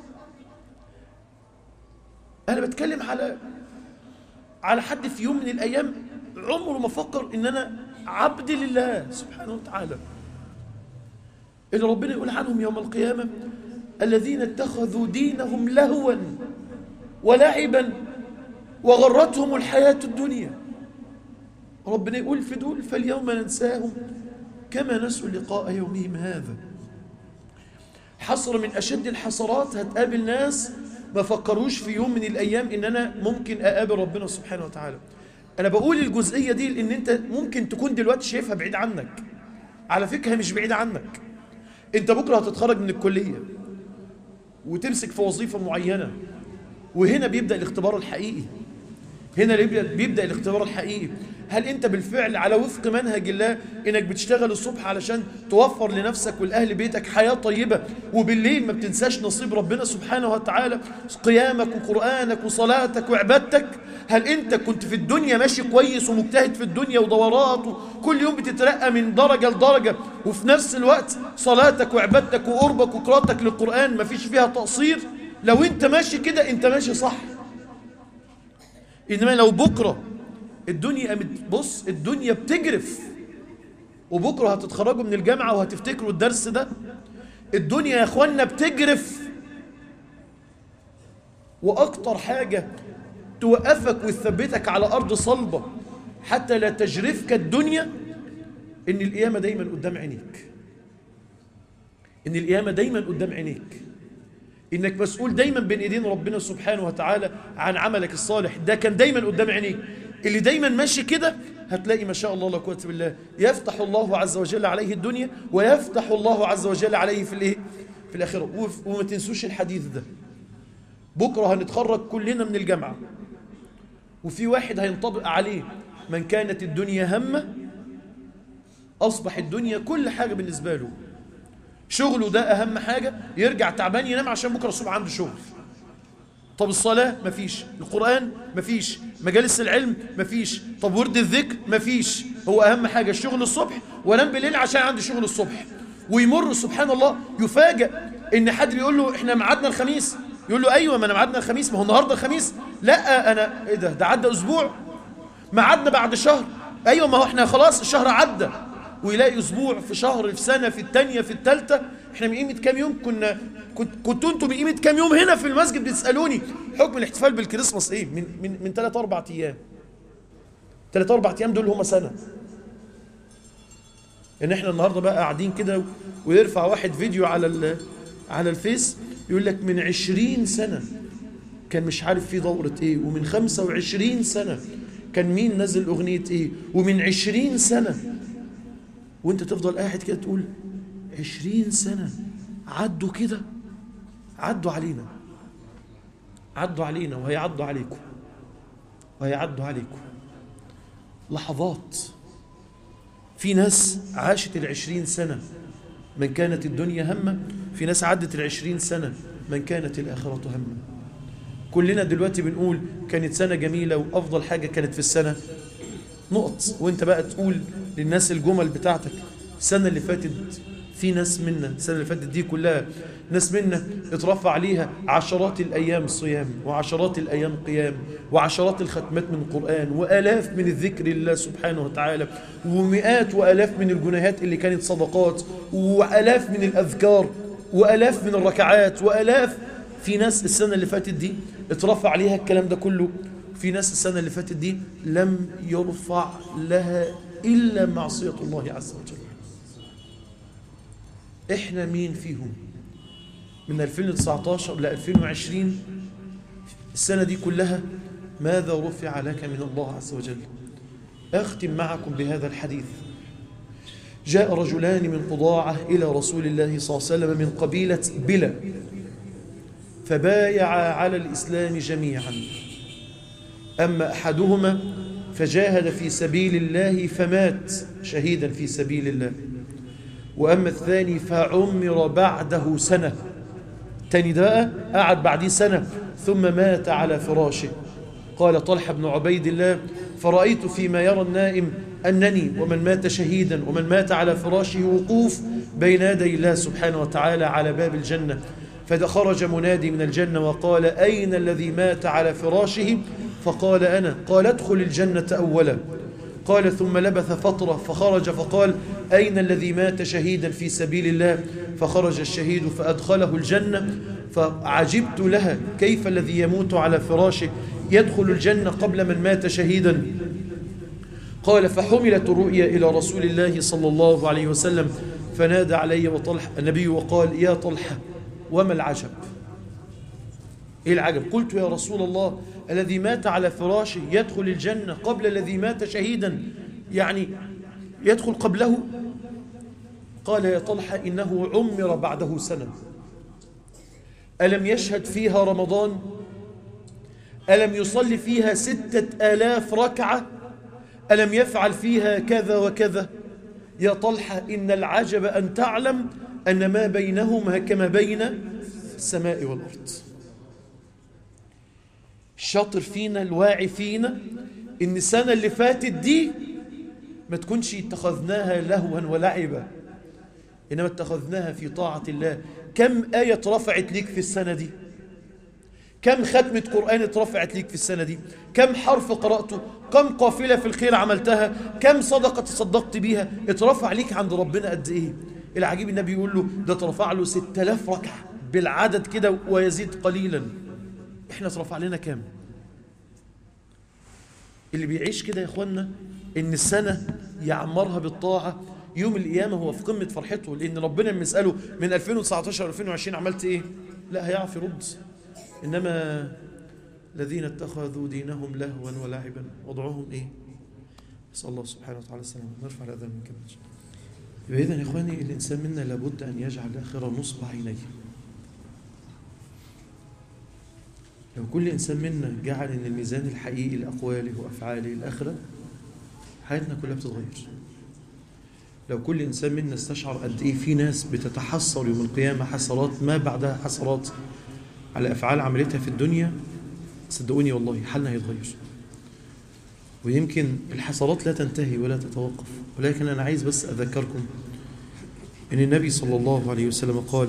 انا بتكلم على على حد في يوم من الايام عمره ما فكر ان انا عبد لله سبحانه وتعالى اللي ربنا يقول عنهم يوم القيامة الذين اتخذوا دينهم لهوا ولعبا وغرتهم الحياة الدنيا ربنا يقول في دول فاليوم ننساهم كما نسوا لقاء يومهم هذا حصر من أشد الحسرات هتقابل ناس ما فكروش في يوم من الأيام إن أنا ممكن أقابل ربنا سبحانه وتعالى أنا بقول الجزئية دي لأن أنت ممكن تكون دلوقتي شايفها بعيد عنك على فكرة مش بعيد عنك أنت بكرة هتتخرج من الكلية وتمسك في وظيفة معينة وهنا بيبدأ الاختبار الحقيقي هنا بيبدأ الاختبار الحقيقي هل انت بالفعل على وفق منهج الله انك بتشتغل الصبح علشان توفر لنفسك والاهل بيتك حياة طيبة وبالليل ما بتنساش نصيب ربنا سبحانه وتعالى قيامك وقرآنك وصلاتك وعبادتك هل انت كنت في الدنيا ماشي كويس ومجتهد في الدنيا ودورات وكل يوم بتترقى من درجة لدرجة وفي نفس الوقت صلاتك وعبادتك وقربك وقراءتك للقرآن ما فيش فيها تقصير لو انت ماشي كده انت ماشي صح انما لو بكره الدنيا قامت بص الدنيا بتجرف وبكره هتتخرجوا من الجامعه وهتفتكروا الدرس ده الدنيا يا اخوانا بتجرف واكتر حاجه توقفك وتثبتك على ارض صلبه حتى لا تجرفك الدنيا ان القيامه دايما قدام عينيك ان القيامه دايما قدام عينيك انك مسؤول دايما بين ايدين ربنا سبحانه وتعالى عن عملك الصالح ده كان دايما قدام عينيك اللي دايما ماشي كده هتلاقي ما شاء الله لا قوه بالله يفتح الله عز وجل عليه الدنيا ويفتح الله عز وجل عليه في الايه في الاخره وما تنسوش الحديث ده بكره هنتخرج كلنا من الجامعه وفي واحد هينطبق عليه من كانت الدنيا همه اصبح الدنيا كل حاجه بالنسبه له شغله ده أهم حاجة يرجع تعبان ينام عشان بكرة الصبح عنده شغل طب الصلاة مفيش القرآن مفيش مجالس العلم مفيش طب ورد الذكر مفيش هو أهم حاجة الشغل الصبح وانام بالليل عشان عندي شغل الصبح ويمر سبحان الله يفاجأ إن حد بيقول له إحنا معادنا الخميس يقول له أيوة ما أنا معادنا الخميس ما هو النهاردة الخميس لا أنا إيه ده ده عدى أسبوع معادنا بعد شهر أيوة ما هو إحنا خلاص الشهر عدى ويلاقي اسبوع في شهر في سنه في الثانيه في الثالثه احنا من قيمه كام يوم كنا كنت كنتوا انتوا من قيمه كام يوم هنا في المسجد بتسالوني حكم الاحتفال بالكريسماس ايه من من من 3 4 ايام 3 4 ايام دول هم سنه ان احنا النهارده بقى قاعدين كده ويرفع واحد فيديو على على الفيس يقول لك من 20 سنه كان مش عارف في دوره ايه ومن 25 سنه كان مين نزل اغنيه ايه ومن 20 سنه وانت تفضل قاعد كده تقول عشرين سنة عدوا كده عدوا علينا عدوا علينا وهيعدوا عليكم وهيعدوا عليكم لحظات في ناس عاشت العشرين سنة من كانت الدنيا همة في ناس عدت العشرين سنة من كانت الآخرة همة كلنا دلوقتي بنقول كانت سنة جميلة وأفضل حاجة كانت في السنة نقط وانت بقى تقول للناس الجمل بتاعتك السنة اللي فاتت في ناس منا السنة اللي فاتت دي كلها ناس منا اترفع عليها عشرات الأيام صيام وعشرات الأيام قيام وعشرات الختمات من القرآن وآلاف من الذكر لله سبحانه وتعالى ومئات وآلاف من الجنيهات اللي كانت صدقات وآلاف من الأذكار وآلاف من الركعات وآلاف في ناس السنة اللي فاتت دي اترفع عليها الكلام ده كله في ناس السنة اللي فاتت دي لم يرفع لها إلا معصية الله عز وجل إحنا مين فيهم من 2019 ل 2020 السنة دي كلها ماذا رفع لك من الله عز وجل أختم معكم بهذا الحديث جاء رجلان من قضاعة إلى رسول الله صلى الله عليه وسلم من قبيلة بلا فبايعا على الإسلام جميعا أما أحدهما فجاهد في سبيل الله فمات شهيدا في سبيل الله وأما الثاني فعمر بعده سنة تاني ده قعد بعديه سنة ثم مات على فراشه قال طلحة بن عبيد الله فرأيت فيما يرى النائم أنني ومن مات شهيدا ومن مات على فراشه وقوف بين يدي الله سبحانه وتعالى على باب الجنة فخرج منادي من الجنة وقال أين الذي مات على فراشه فقال أنا قال ادخل الجنة أولا قال ثم لبث فترة فخرج فقال أين الذي مات شهيدا في سبيل الله فخرج الشهيد فأدخله الجنة فعجبت لها كيف الذي يموت على فراشه يدخل الجنة قبل من مات شهيدا قال فحملت الرؤيا إلى رسول الله صلى الله عليه وسلم فنادى علي وطلح النبي وقال يا طلحة وما العجب إيه العجب قلت يا رسول الله الذي مات على فراشه يدخل الجنة قبل الذي مات شهيدا يعني يدخل قبله قال يا طلحة إنه عمر بعده سنة ألم يشهد فيها رمضان ألم يصلي فيها ستة آلاف ركعة ألم يفعل فيها كذا وكذا يا طلحة إن العجب أن تعلم أن ما بينهما كما بين السماء والأرض الشاطر فينا الواعي فينا إن السنة اللي فاتت دي ما تكونش اتخذناها لهوا ولعبا إنما اتخذناها في طاعة الله كم آية اترفعت ليك في السنة دي كم ختمة قرآن اترفعت ليك في السنة دي كم حرف قرأته كم قافلة في الخير عملتها كم صدقة تصدقت بيها اترفع ليك عند ربنا قد ايه العجيب النبي يقول له ده اترفع له 6000 ركعة بالعدد كده ويزيد قليلا احنا اترفع لنا كام اللي بيعيش كده يا اخوانا ان السنة يعمرها بالطاعة يوم القيامة هو في قمة فرحته لأن ربنا لما يسأله من 2019 2020 عملت إيه؟ لا هيعرف يرد إنما الذين اتخذوا دينهم لهوا ولعبا وضعهم إيه؟ نسأل الله سبحانه وتعالى السلامة نرفع الأذان من كمان يبقى إذن يا إخواني الإنسان منا لابد أن يجعل الآخرة نصب عينيه لو كل إنسان منا جعل أن الميزان الحقيقي لأقواله وأفعاله الآخرة حياتنا كلها بتتغير لو كل إنسان منا استشعر قد إيه في ناس بتتحسر يوم القيامة حسرات ما بعدها حسرات على أفعال عملتها في الدنيا صدقوني والله حالنا هيتغير ويمكن الحسرات لا تنتهي ولا تتوقف ولكن أنا عايز بس أذكركم أن النبي صلى الله عليه وسلم قال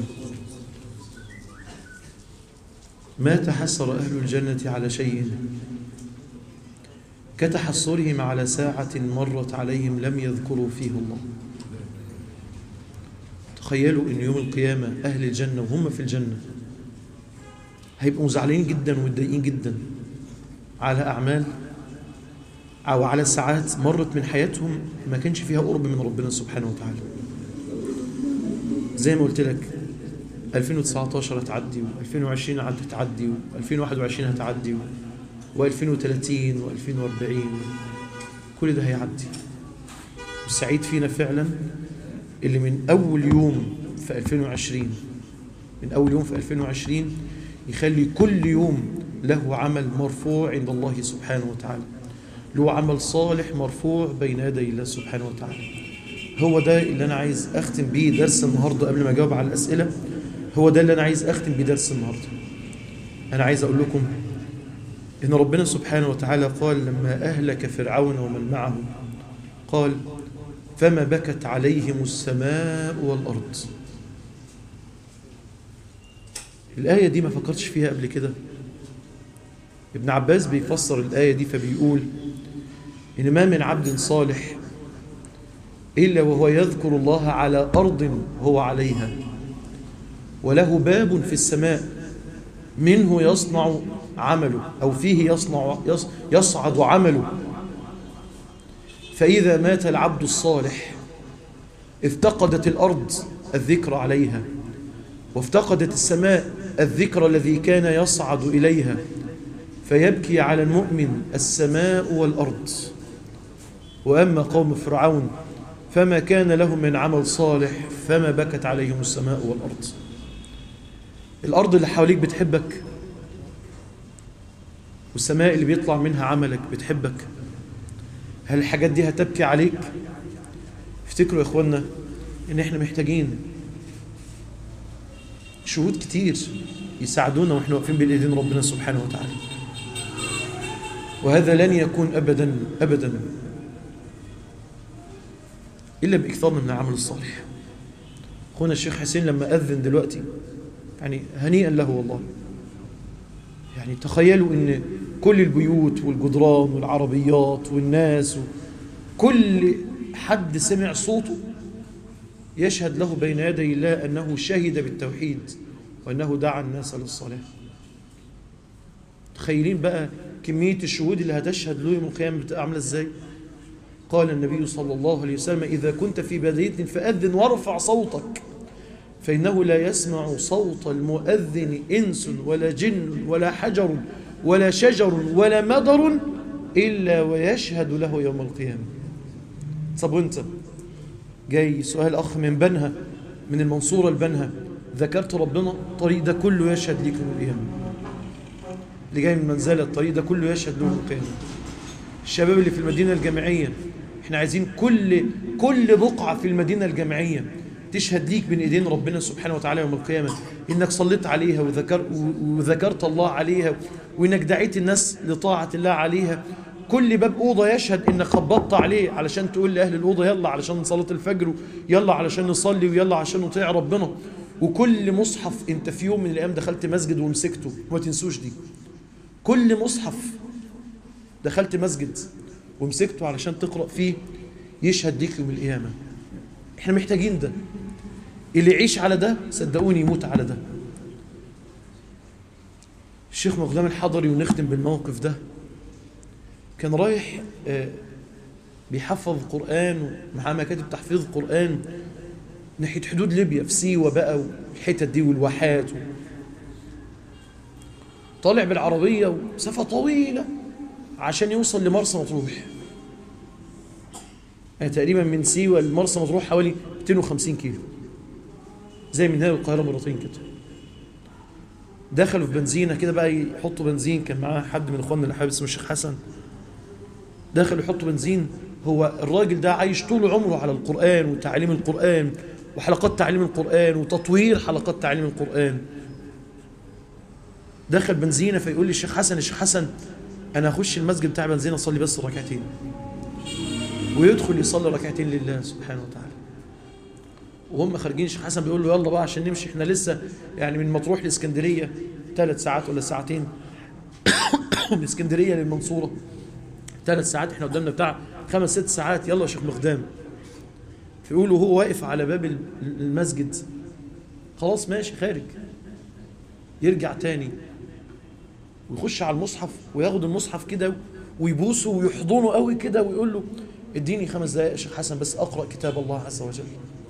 ما تحسر أهل الجنة على شيء كتحسرهم على ساعة مرت عليهم لم يذكروا فيه الله تخيلوا أن يوم القيامة أهل الجنة وهم في الجنة هيبقوا زعلانين جدا ومتضايقين جدا على أعمال أو على ساعات مرت من حياتهم ما كانش فيها قرب من ربنا سبحانه وتعالى زي ما قلت لك 2019 هتعدي و2020 هتعدي و2021 هتعدي و2030 و2040 كل ده هيعدي والسعيد فينا فعلا اللي من أول يوم في 2020 من أول يوم في 2020 يخلي كل يوم له عمل مرفوع عند الله سبحانه وتعالى له عمل صالح مرفوع بين يدي الله سبحانه وتعالى هو ده اللي أنا عايز أختم بيه درس النهاردة قبل ما أجاوب على الأسئلة هو ده اللي أنا عايز أختم بيه درس النهاردة أنا عايز أقول لكم إن ربنا سبحانه وتعالى قال لما أهلك فرعون ومن معه قال فما بكت عليهم السماء والأرض الآية دي ما فكرتش فيها قبل كده ابن عباس بيفسر الآية دي فبيقول إن ما من عبد صالح إلا وهو يذكر الله على أرض هو عليها وله باب في السماء منه يصنع عمله أو فيه يصنع يص يصعد عمله فإذا مات العبد الصالح افتقدت الأرض الذكر عليها وافتقدت السماء الذكر الذي كان يصعد إليها فيبكي على المؤمن السماء والأرض وأما قوم فرعون فما كان لهم من عمل صالح فما بكت عليهم السماء والأرض الأرض اللي حواليك بتحبك والسماء اللي بيطلع منها عملك بتحبك هل الحاجات دي هتبكي عليك افتكروا يا اخوانا ان احنا محتاجين شهود كتير يساعدونا واحنا واقفين بين ايدين ربنا سبحانه وتعالى وهذا لن يكون ابدا ابدا الا باكثارنا من العمل الصالح اخونا الشيخ حسين لما اذن دلوقتي يعني هنيئا له والله يعني تخيلوا ان كل البيوت والجدران والعربيات والناس كل حد سمع صوته يشهد له بين يدي الله أنه شهد بالتوحيد وأنه دعا الناس للصلاة تخيلين بقى كمية الشهود اللي هتشهد له يوم القيامة بتبقى عاملة ازاي قال النبي صلى الله عليه وسلم إذا كنت في بدية فأذن وارفع صوتك فإنه لا يسمع صوت المؤذن إنس ولا جن ولا حجر ولا شجر ولا مدر إلا ويشهد له يوم القيامة طب وانت جاي سؤال أخ من بنها من المنصورة البنها ذكرت ربنا الطريق ده كله يشهد ليك يوم القيامة اللي جاي من منزلة الطريق ده كله يشهد له يوم القيامة الشباب اللي في المدينة الجامعية احنا عايزين كل كل بقعة في المدينة الجامعية تشهد ليك بين ايدين ربنا سبحانه وتعالى يوم القيامة انك صليت عليها وذكر وذكرت الله عليها وانك دعيت الناس لطاعة الله عليها كل باب أوضة يشهد إنك خبطت عليه علشان تقول لأهل الأوضة يلا علشان صلاة الفجر يلا علشان نصلي ويلا عشان نطيع ربنا وكل مصحف أنت في يوم من الأيام دخلت مسجد ومسكته وما تنسوش دي كل مصحف دخلت مسجد ومسكته علشان تقرأ فيه يشهد ليك يوم القيامة احنا محتاجين ده اللي يعيش على ده صدقوني يموت على ده الشيخ مغلام الحضري ونختم بالموقف ده كان رايح بيحفظ قرآن ومعاه مكاتب تحفيظ قرآن ناحية حدود ليبيا في سيوة بقى والحتت دي والواحات و... طالع بالعربية ومسافة طويلة عشان يوصل لمرسى مطروح يعني تقريبا من سيوة لمرسى مطروح حوالي 250 كيلو زي من هنا القاهرة مرتين كده دخلوا في بنزينة كده بقى يحطوا بنزين كان معاه حد من اخواننا اللي حابب اسمه الشيخ حسن دخلوا يحطوا بنزين هو الراجل ده عايش طول عمره على القرآن وتعليم القرآن وحلقات تعليم القرآن وتطوير حلقات تعليم القرآن دخل بنزينة فيقول لي الشيخ حسن الشيخ حسن أنا أخش المسجد بتاع بنزينة أصلي بس ركعتين ويدخل يصلي ركعتين لله سبحانه وتعالى وهم خارجين الشيخ حسن بيقول له يلا بقى عشان نمشي احنا لسه يعني من مطروح لاسكندرية ثلاث ساعات ولا ساعتين من اسكندرية للمنصورة ثلاث ساعات احنا قدامنا بتاع خمس ست ساعات يلا يا شيخ مقدام فيقولوا هو واقف على باب المسجد خلاص ماشي خارج يرجع تاني ويخش على المصحف وياخد المصحف كده ويبوسه ويحضنه قوي كده ويقول له اديني خمس دقائق يا شيخ حسن بس اقرا كتاب الله عز وجل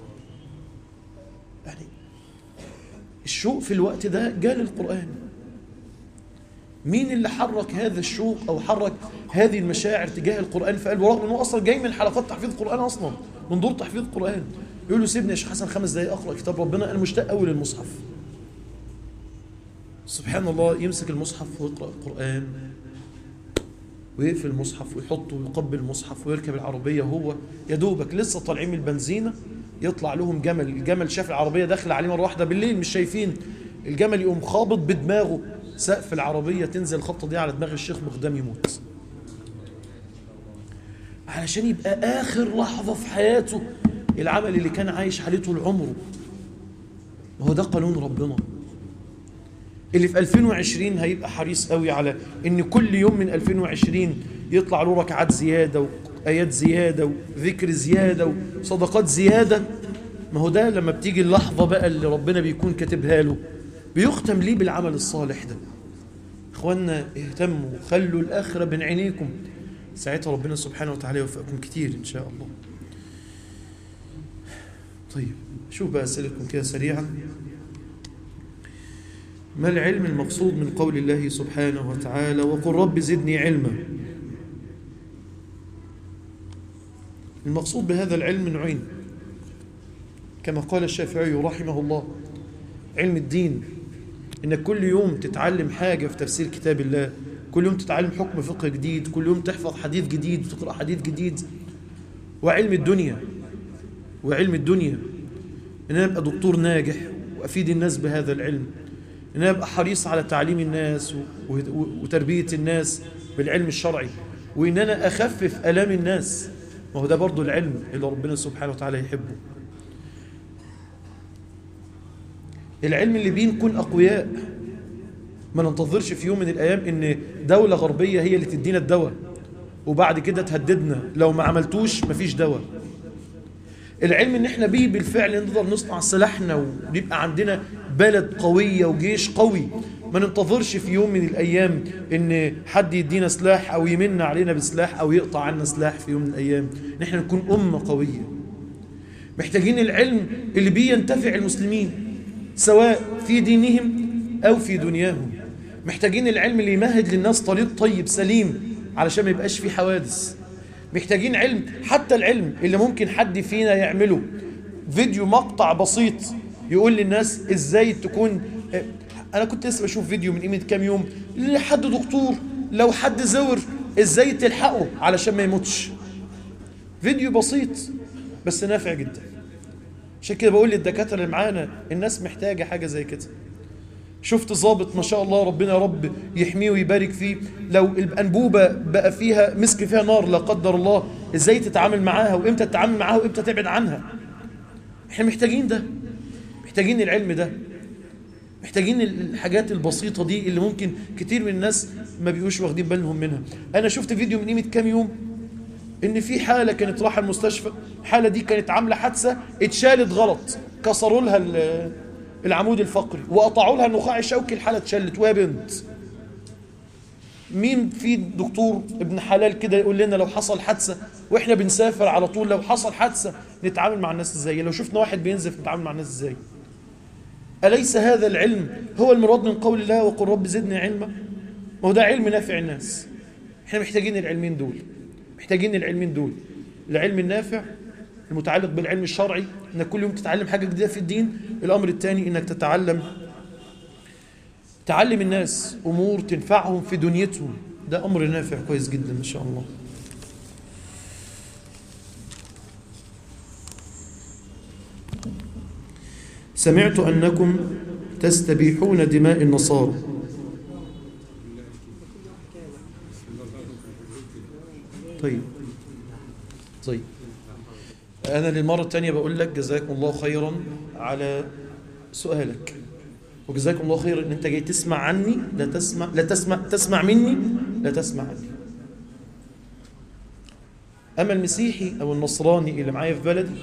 يعني الشوق في الوقت ده جاء للقران مين اللي حرك هذا الشوق او حرك هذه المشاعر تجاه القران في قلبه رغم انه اصلا جاي من حلقات تحفيظ القران اصلا من دور تحفيظ القران يقول له سيبني يا شيخ حسن خمس دقائق اقرا كتاب ربنا انا مشتاق قوي للمصحف سبحان الله يمسك المصحف ويقرا القران ويقفل المصحف ويحطه ويقبل المصحف ويركب العربيه وهو يا دوبك لسه طالعين من البنزينه يطلع لهم جمل الجمل شاف العربيه داخله عليه مره واحده بالليل مش شايفين الجمل يقوم خابط بدماغه سقف العربية تنزل الخبطة دي على دماغ الشيخ مقدام يموت علشان يبقى آخر لحظة في حياته العمل اللي كان عايش عليه طول عمره وهو ده قانون ربنا اللي في 2020 هيبقى حريص قوي على ان كل يوم من 2020 يطلع له ركعات زيادة وآيات زيادة وذكر زيادة وصدقات زيادة ما هو ده لما بتيجي اللحظة بقى اللي ربنا بيكون كاتبها له بيختم ليه بالعمل الصالح ده اخوانا اهتموا خلوا الآخرة بين عينيكم ساعتها ربنا سبحانه وتعالى يوفقكم كتير إن شاء الله طيب شوف بقى أسئلتكم كده سريعا ما العلم المقصود من قول الله سبحانه وتعالى وقل رب زدني علما المقصود بهذا العلم نوعين كما قال الشافعي رحمه الله علم الدين انك كل يوم تتعلم حاجة في تفسير كتاب الله كل يوم تتعلم حكم فقه جديد كل يوم تحفظ حديث جديد وتقرأ حديث جديد وعلم الدنيا وعلم الدنيا ان انا ابقى دكتور ناجح وافيد الناس بهذا العلم ان انا ابقى حريص على تعليم الناس وتربية الناس بالعلم الشرعي وان انا اخفف الام الناس ما هو ده برضو العلم اللي ربنا سبحانه وتعالى يحبه العلم اللي بيه نكون أقوياء ما ننتظرش في يوم من الأيام إن دولة غربية هي اللي تدينا الدواء وبعد كده تهددنا لو ما عملتوش مفيش دواء العلم ان احنا بيه بالفعل نقدر نصنع سلاحنا ويبقى عندنا بلد قوية وجيش قوي ما ننتظرش في يوم من الأيام ان حد يدينا سلاح أو يمن علينا بسلاح أو يقطع عنا سلاح في يوم من الأيام ان احنا نكون أمة قوية محتاجين العلم اللي بيه ينتفع المسلمين سواء في دينهم أو في دنياهم محتاجين العلم اللي يمهد للناس طريق طيب سليم علشان ما يبقاش فيه حوادث محتاجين علم حتى العلم اللي ممكن حد فينا يعمله فيديو مقطع بسيط يقول للناس ازاي تكون انا كنت لسه بشوف فيديو من قيمه كام يوم لحد دكتور لو حد زور ازاي تلحقه علشان ما يموتش فيديو بسيط بس نافع جدا عشان كده بقول للدكاتره اللي معانا الناس محتاجه حاجه زي كده شفت ظابط ما شاء الله ربنا يا رب يحميه ويبارك فيه لو الانبوبه بقى فيها مسك فيها نار لا قدر الله ازاي تتعامل معاها وامتى تتعامل معاها وامتى تبعد عنها احنا محتاجين ده محتاجين العلم ده محتاجين الحاجات البسيطة دي اللي ممكن كتير من الناس ما بيقوش واخدين بالهم منها أنا شفت فيديو من قيمة كام يوم إن في حالة كانت رايحة المستشفى الحالة دي كانت عاملة حادثة اتشالت غلط كسروا لها العمود الفقري وقطعوا لها النخاع الشوكي الحالة اتشلت وهي بنت مين في دكتور ابن حلال كده يقول لنا لو حصل حادثة واحنا بنسافر على طول لو حصل حادثة نتعامل مع الناس ازاي لو شفنا واحد بينزف نتعامل مع الناس ازاي أليس هذا العلم هو المراد من قول الله وقل رب زدني علما ما هو ده علم نافع الناس احنا محتاجين العلمين دول محتاجين العلمين دول العلم النافع المتعلق بالعلم الشرعي انك كل يوم تتعلم حاجة جديدة في الدين الامر الثاني انك تتعلم تعلم الناس امور تنفعهم في دنيتهم ده امر نافع كويس جدا ان شاء الله سمعت انكم تستبيحون دماء النصارى طيب طيب أنا للمرة الثانية بقول لك جزاكم الله خيرا على سؤالك وجزاكم الله خيرا ان انت جاي تسمع عني لا تسمع لا تسمع تسمع مني لا تسمع عني اما المسيحي او النصراني اللي معايا في بلدي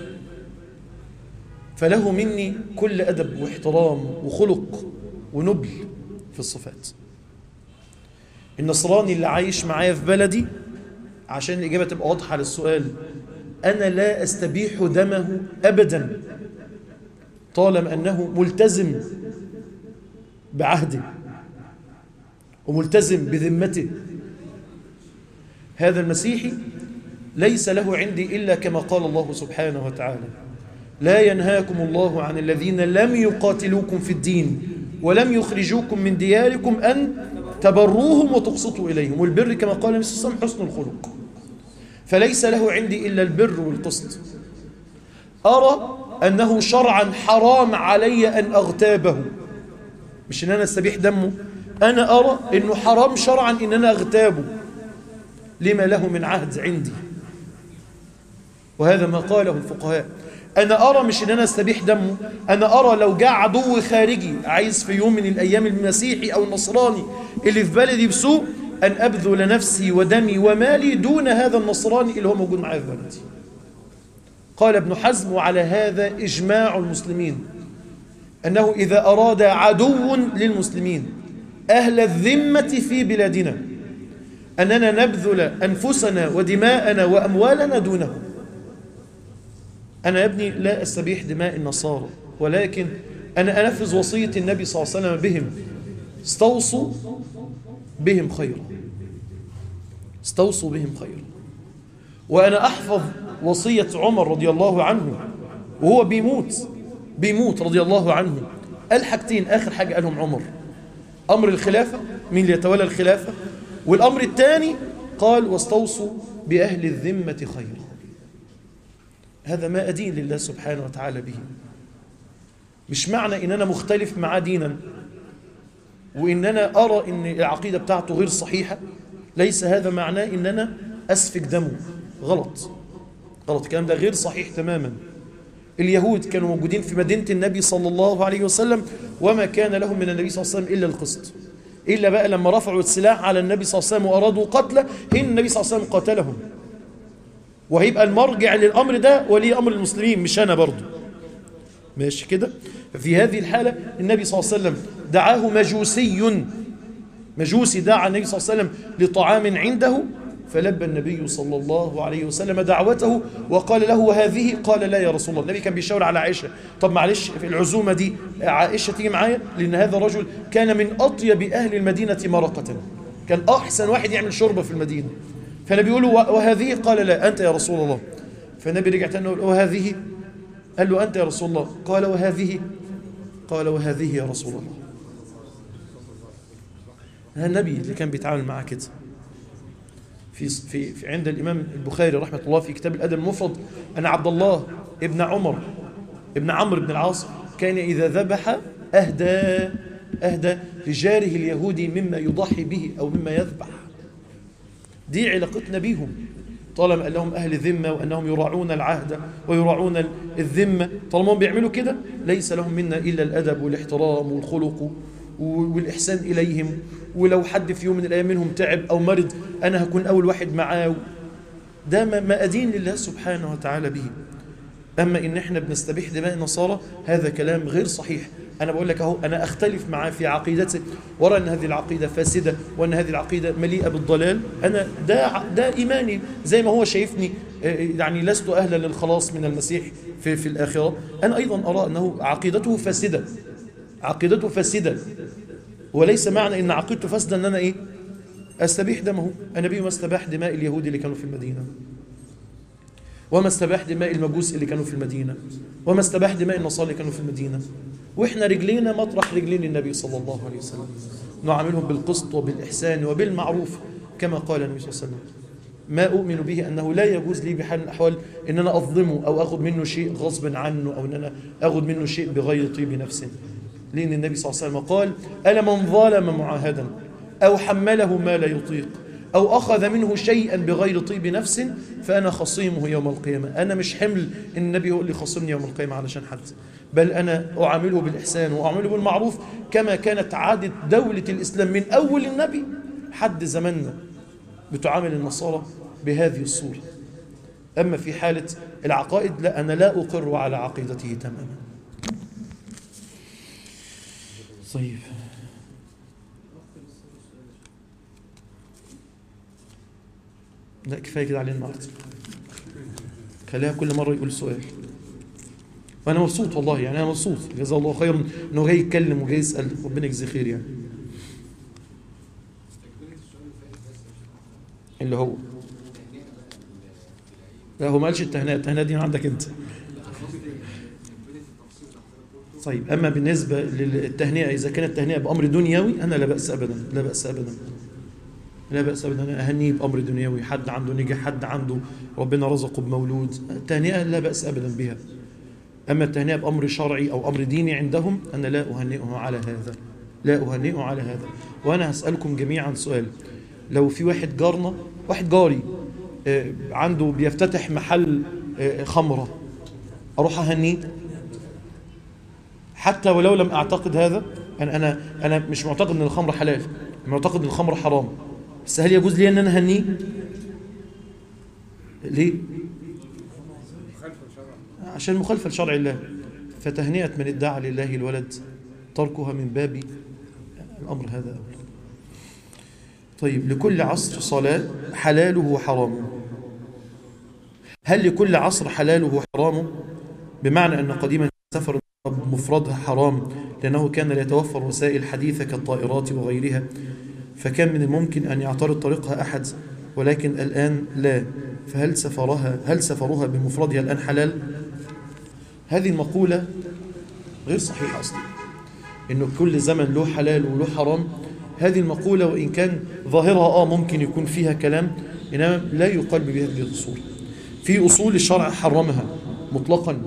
فله مني كل ادب واحترام وخلق ونبل في الصفات النصراني اللي عايش معايا في بلدي عشان الاجابه تبقى واضحه للسؤال أنا لا أستبيح دمه أبدا طالما أنه ملتزم بعهده وملتزم بذمته هذا المسيحي ليس له عندي إلا كما قال الله سبحانه وتعالى لا ينهاكم الله عن الذين لم يقاتلوكم في الدين ولم يخرجوكم من دياركم أن تبروهم وتقسطوا إليهم والبر كما قال النبي صلى الله عليه وسلم حسن الخلق فليس له عندي إلا البر والقسط أرى أنه شرعا حرام علي أن أغتابه مش أن أنا استبيح دمه أنا أرى أنه حرام شرعا أن أنا أغتابه لما له من عهد عندي وهذا ما قاله الفقهاء أنا أرى مش إن أنا استبيح دمه أنا أرى لو جاء عدو خارجي عايز في يوم من الأيام المسيحي أو النصراني اللي في بلدي بسوء أن أبذل نفسي ودمي ومالي دون هذا النصراني اللي هو موجود معايا في بلدي قال ابن حزم وعلى هذا إجماع المسلمين أنه إذا أراد عدو للمسلمين أهل الذمة في بلادنا أننا نبذل أنفسنا ودماءنا وأموالنا دونه أنا يا ابني لا أستبيح دماء النصارى ولكن أنا أنفذ وصية النبي صلى الله عليه وسلم بهم استوصوا بهم خيرا استوصوا بهم خيرا وأنا أحفظ وصية عمر رضي الله عنه وهو بيموت بيموت رضي الله عنه قال حاجتين آخر حاجة قالهم عمر أمر الخلافة مين اللي يتولى الخلافة والأمر الثاني قال واستوصوا بأهل الذمة خيرا هذا ما أدين لله سبحانه وتعالى به مش معنى إن أنا مختلف معاه دينا وإن أنا أرى إن العقيدة بتاعته غير صحيحة ليس هذا معناه إن أنا أسفك دمه غلط غلط الكلام ده غير صحيح تماما اليهود كانوا موجودين في مدينة النبي صلى الله عليه وسلم وما كان لهم من النبي صلى الله عليه وسلم إلا القسط إلا بقى لما رفعوا السلاح على النبي صلى الله عليه وسلم وأرادوا قتله هن النبي صلى الله عليه وسلم قاتلهم وهيبقى المرجع للأمر ده ولي أمر المسلمين مش أنا برضو ماشي كده في هذه الحالة النبي صلى الله عليه وسلم دعاه مجوسي مجوسي دعا النبي صلى الله عليه وسلم لطعام عنده فلبى النبي صلى الله عليه وسلم دعوته وقال له وهذه قال لا يا رسول الله النبي كان بيشاور على عائشة طب معلش في العزومة دي عائشة تيجي معايا لأن هذا الرجل كان من أطيب أهل المدينة مرقة كان أحسن واحد يعمل شوربة في المدينة فالنبي يقول له وهذه قال لا أنت يا رسول الله فالنبي رجع تاني يقول وهذه قال له أنت يا رسول الله قال وهذه قال وهذه يا رسول الله هذا النبي اللي كان بيتعامل معاه كده في في في عند الإمام البخاري رحمة الله في كتاب الأدب المفرد أن عبد الله ابن عمر ابن عمرو بن العاص كان إذا ذبح أهدى أهدى لجاره اليهودي مما يضحي به أو مما يذبح دي علاقتنا بيهم طالما قال لهم أهل ذمة وأنهم يراعون العهد ويراعون الذمة طالما هم بيعملوا كده ليس لهم منا إلا الأدب والاحترام والخلق والإحسان إليهم ولو حد في يوم من الأيام منهم تعب أو مرض أنا هكون أول واحد معاه ده ما أدين لله سبحانه وتعالى به أما إن إحنا بنستبيح دماء النصارى هذا كلام غير صحيح أنا بقول لك أهو أنا أختلف معاه في عقيدته وأرى أن هذه العقيدة فاسدة وأن هذه العقيدة مليئة بالضلال أنا ده ده إيماني زي ما هو شايفني يعني لست أهلا للخلاص من المسيح في في الآخرة أنا أيضا أرى أنه عقيدته فاسدة عقيدته فاسدة وليس معنى ان عقيدته فاسده ان انا ايه استبيح دمه النبي ما استباح دماء اليهود اللي كانوا في المدينه وما استباح دماء المجوس اللي كانوا في المدينه وما استباح دماء النصارى اللي كانوا في المدينه واحنا رجلينا مطرح رجلين النبي صلى الله عليه وسلم نعاملهم بالقسط وبالاحسان وبالمعروف كما قال النبي صلى الله عليه وسلم ما أؤمن به أنه لا يجوز لي بحال من الأحوال أن أنا أظلمه أو أخذ منه شيء غصبا عنه أو أن أنا أخذ منه شيء بغير طيب نفس لأن النبي صلى الله عليه وسلم قال ألا من ظالم معاهدا أو حمله ما لا يطيق أو أخذ منه شيئا بغير طيب نفس فأنا خصيمه يوم القيامة أنا مش حمل النبي هو اللي خصمني يوم القيامة علشان حد بل أنا أعامله بالإحسان وأعامله بالمعروف كما كانت عادة دولة الإسلام من أول النبي حد زماننا بتعامل النصارى بهذه الصورة أما في حالة العقائد لا أنا لا أقر على عقيدته تماما طيب لا كفايه كده علينا النهارده خليها كل مره يقول سؤال وانا مبسوط والله يعني انا مبسوط جزاه الله خيرا انه جاي يتكلم وجاي يسال ربنا يجزيه خير يعني اللي هو لا هو ما قالش التهنئه التهنئه دي عندك انت طيب أما بالنسبة للتهنئة إذا كانت التهنئة بأمر دنيوي أنا لا بأس أبدا لا بأس أبدا لا بأس أبدا أنا أهنيه بأمر دنيوي حد عنده نجح حد عنده ربنا رزقه بمولود التهنئة لا بأس أبدا بها أما التهنئة بأمر شرعي أو أمر ديني عندهم أنا لا أهنئه على هذا لا أهنئه على هذا وأنا هسألكم جميعا سؤال لو في واحد جارنا واحد جاري عنده بيفتتح محل آه، خمرة أروح أهنيه حتى ولو لم أعتقد هذا أنا أنا أنا مش معتقد أن الخمر حلال أنا معتقد أن الخمر حرام بس هل يجوز لي أن أنا أهنيه؟ ليه؟ عشان مخالفة لشرع الله فتهنئة من ادعى لله الولد تركها من باب الأمر هذا أولى طيب لكل عصر صلاة حلاله وحرامه هل لكل عصر حلاله وحرامه بمعنى أن قديما سفر مفردها حرام لأنه كان لا يتوفر وسائل حديثة كالطائرات وغيرها فكان من الممكن أن يعترض طريقها أحد ولكن الآن لا فهل سفرها هل سفرها بمفردها الآن حلال هذه المقولة غير صحيحة أصلا إنه كل زمن له حلال وله حرام هذه المقولة وإن كان ظاهرها آه ممكن يكون فيها كلام إنما لا يقال بهذه الأصول في أصول الشرع حرمها مطلقا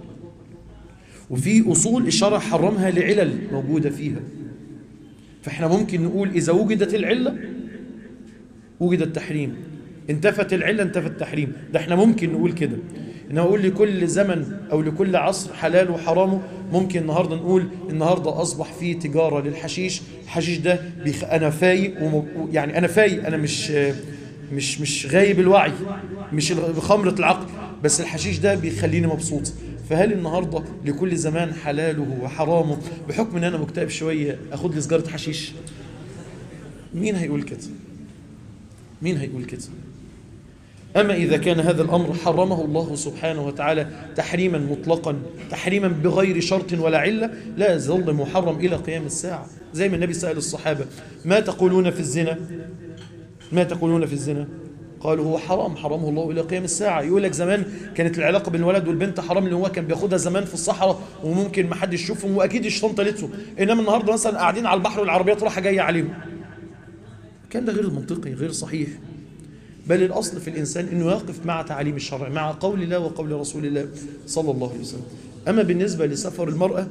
وفي أصول الشرع حرمها لعلل موجودة فيها فإحنا ممكن نقول إذا وجدت العلة وجد التحريم انتفت العلة انتفت التحريم ده احنا ممكن نقول كده انما اقول لكل زمن او لكل عصر حلال وحرامه ممكن النهارده نقول النهارده اصبح في تجاره للحشيش الحشيش ده بيخ... انا فايق وم... يعني انا فايق انا مش مش مش غايب الوعي مش بخمرة العقل بس الحشيش ده بيخليني مبسوط فهل النهارده لكل زمان حلاله وحرامه بحكم ان انا مكتئب شويه اخد لي سجاره حشيش مين هيقول كده مين هيقول كده أما إذا كان هذا الأمر حرمه الله سبحانه وتعالى تحريما مطلقا تحريما بغير شرط ولا علة لا يظل محرم إلى قيام الساعة زي ما النبي سأل الصحابة ما تقولون في الزنا ما تقولون في الزنا قالوا هو حرام حرمه الله إلى قيام الساعة يقول لك زمان كانت العلاقة بين الولد والبنت حرام لأن هو كان بياخدها زمان في الصحراء وممكن ما حد يشوفهم وأكيد الشيطان طالته إنما النهاردة مثلا قاعدين على البحر والعربيات رايحة جاية عليهم كان ده غير منطقي غير صحيح بل الأصل في الإنسان أنه يقف مع تعاليم الشرع مع قول الله وقول رسول الله صلى الله عليه وسلم أما بالنسبة لسفر المرأة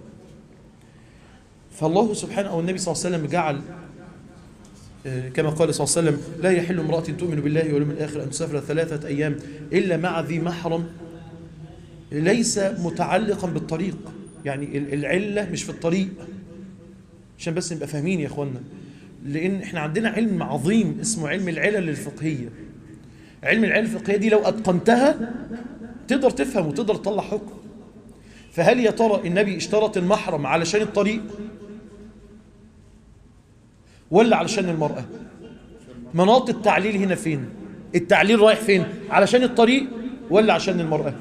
فالله سبحانه أو النبي صلى الله عليه وسلم جعل كما قال صلى الله عليه وسلم لا يحل امرأة تؤمن بالله واليوم الآخر أن تسافر ثلاثة أيام إلا مع ذي محرم ليس متعلقا بالطريق يعني العلة مش في الطريق عشان بس نبقى فاهمين يا اخوانا لان احنا عندنا علم عظيم اسمه علم العلل الفقهيه علم العلل الفقهيه دي لو اتقنتها تقدر تفهم وتقدر تطلع حكم فهل يا ترى النبي اشترط المحرم علشان الطريق ولا علشان المراه مناط التعليل هنا فين التعليل رايح فين علشان الطريق ولا عشان المراه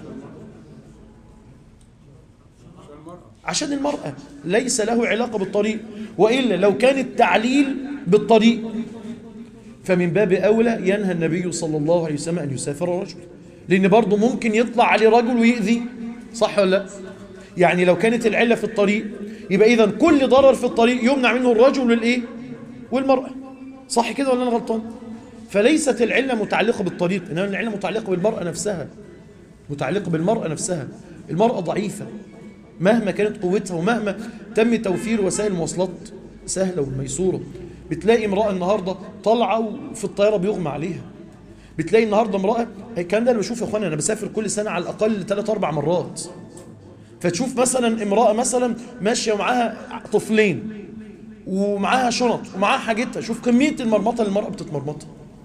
عشان المرأة ليس له علاقة بالطريق وإلا لو كان التعليل بالطريق فمن باب أولى ينهى النبي صلى الله عليه وسلم أن يسافر رجل لأن برضه ممكن يطلع عليه رجل ويؤذي صح ولا لا يعني لو كانت العلة في الطريق يبقى إذا كل ضرر في الطريق يمنع منه الرجل والإيه والمرأة صح كده ولا أنا غلطان فليست العلة متعلقة بالطريق إنما العلة متعلقة بالمرأة نفسها متعلقة بالمرأة نفسها المرأة ضعيفة مهما كانت قوتها ومهما تم توفير وسائل المواصلات سهلة وميسورة بتلاقي امرأة النهاردة طالعة في الطيارة بيغمى عليها بتلاقي النهاردة امرأة الكلام ده أنا بشوف يا أخوانا أنا بسافر كل سنة على الأقل ثلاث أربع مرات فتشوف مثلا امرأة مثلا ماشية ومعاها طفلين ومعاها شنط ومعاها حاجتها شوف كمية المرمطة اللي المرأة بتتمرمطها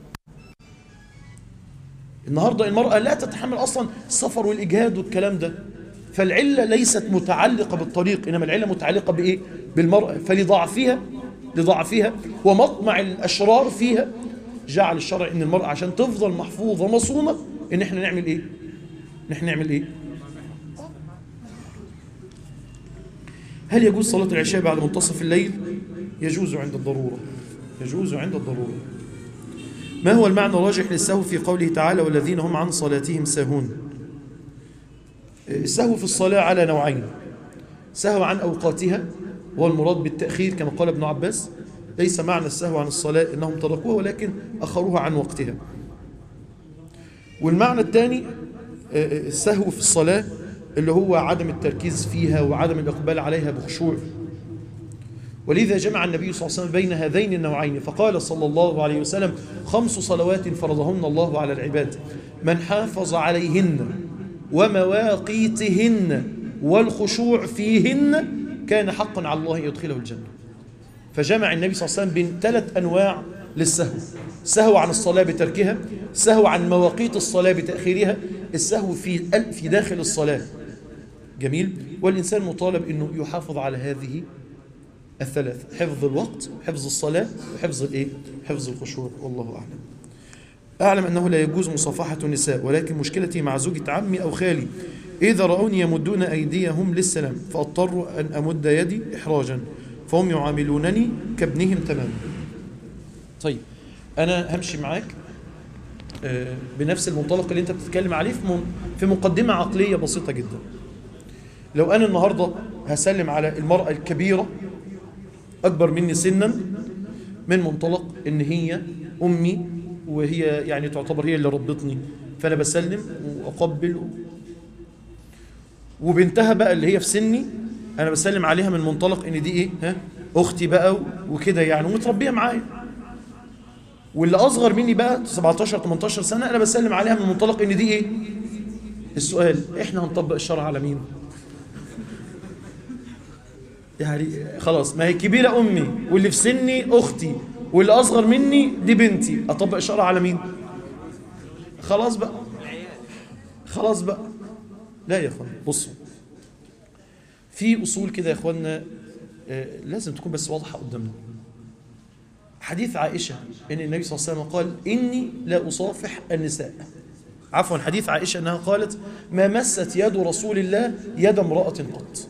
النهاردة المرأة لا تتحمل أصلا السفر والإجهاد والكلام ده فالعلة ليست متعلقة بالطريق إنما العلة متعلقة بإيه؟ بالمرأة فلضعفها لضعفها ومطمع الأشرار فيها جعل الشرع إن المرأة عشان تفضل محفوظة مصونة إن إحنا نعمل إيه؟ إن إحنا نعمل إيه؟ هل يجوز صلاة العشاء بعد منتصف الليل؟ يجوز عند الضرورة يجوز عند الضرورة ما هو المعنى الراجح للسهو في قوله تعالى والذين هم عن صلاتهم ساهون السهو في الصلاة على نوعين سهو عن أوقاتها والمراد بالتأخير كما قال ابن عباس ليس معنى السهو عن الصلاة إنهم تركوها ولكن أخروها عن وقتها والمعنى الثاني السهو في الصلاة اللي هو عدم التركيز فيها وعدم الإقبال عليها بخشوع ولذا جمع النبي صلى الله عليه وسلم بين هذين النوعين فقال صلى الله عليه وسلم خمس صلوات فرضهن الله على العباد من حافظ عليهن ومواقيتهن والخشوع فيهن كان حقا على الله أن يدخله الجنة فجمع النبي صلى الله عليه وسلم بين ثلاث أنواع للسهو سهو عن الصلاة بتركها سهو عن مواقيت الصلاة بتأخيرها السهو في في داخل الصلاة جميل والإنسان مطالب أنه يحافظ على هذه الثلاث حفظ الوقت حفظ الصلاة وحفظ الإيه؟ حفظ الخشوع والله أعلم أعلم أنه لا يجوز مصافحة النساء ولكن مشكلتي مع زوجة عمي أو خالي إذا رأوني يمدون أيديهم للسلام فأضطر أن أمد يدي إحراجا فهم يعاملونني كابنهم تماما طيب أنا همشي معاك آه، بنفس المنطلق اللي أنت بتتكلم عليه في من- في مقدمة عقلية بسيطة جدا لو أنا النهاردة هسلم على المرأة الكبيرة أكبر مني سنا من منطلق إن هي أمي وهي يعني تعتبر هي اللي ربتني فأنا بسلم وأقبل وبنتها بقى اللي هي في سني أنا بسلم عليها من منطلق إن دي إيه ها أختي بقى وكده يعني ومتربية معايا واللي أصغر مني بقى 17 18 سنة أنا بسلم عليها من منطلق إن دي إيه السؤال إحنا هنطبق الشرع على مين يعني خلاص ما هي كبيرة أمي واللي في سني أختي واللي أصغر مني دي بنتي أطبق الشرع على مين خلاص بقى خلاص بقى لا يا أخوان بصوا في أصول كده يا أخوانا آه، لازم تكون بس واضحة قدامنا حديث عائشة إن النبي صلى الله عليه وسلم قال إني لا أصافح النساء عفوا حديث عائشة أنها قالت ما مست يد رسول الله يد امرأة قط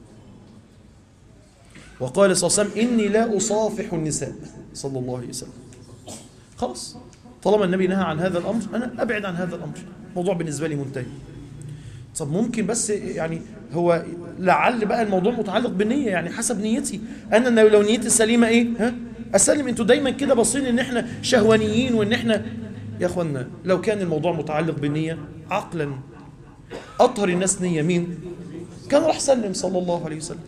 وقال صلى الله عليه وسلم إني لا أصافح النساء صلى الله عليه وسلم خلاص طالما النبي نهى عن هذا الأمر أنا أبعد عن هذا الأمر الموضوع بالنسبة لي منتهي طب ممكن بس يعني هو لعل بقى الموضوع متعلق بالنية يعني حسب نيتي أنا لو نيتي سليمة إيه ها أسلم أنتوا دايما كده باصين إن إحنا شهوانيين وإن إحنا يا أخوانا لو كان الموضوع متعلق بالنية عقلا أطهر الناس نية مين كان راح سلم صلى الله عليه وسلم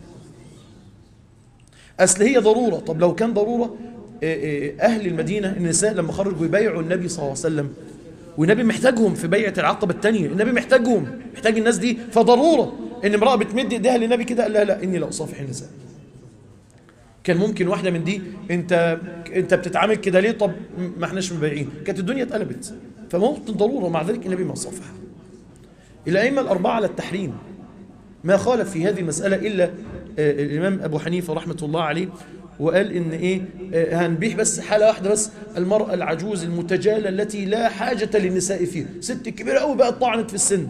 أصل هي ضرورة طب لو كان ضرورة آه، آه، أهل المدينة النساء لما خرجوا يبايعوا النبي صلى الله عليه وسلم والنبي محتاجهم في بيعة العقبة الثانية النبي محتاجهم محتاج الناس دي فضرورة إن امرأة بتمد إيديها للنبي كده قال لها لا إني لا أصافح النساء كان ممكن واحدة من دي أنت أنت بتتعامل كده ليه طب ما احناش مبايعين كانت الدنيا اتقلبت فممكن ضرورة مع ذلك النبي ما صافح الأئمة الأربعة على التحريم ما خالف في هذه المسألة إلا آه، الإمام أبو حنيفة رحمة الله عليه وقال إن إيه آه، هنبيح بس حالة واحدة بس المرأة العجوز المتجالة التي لا حاجة للنساء فيها ست كبيرة قوي بقى طعنت في السن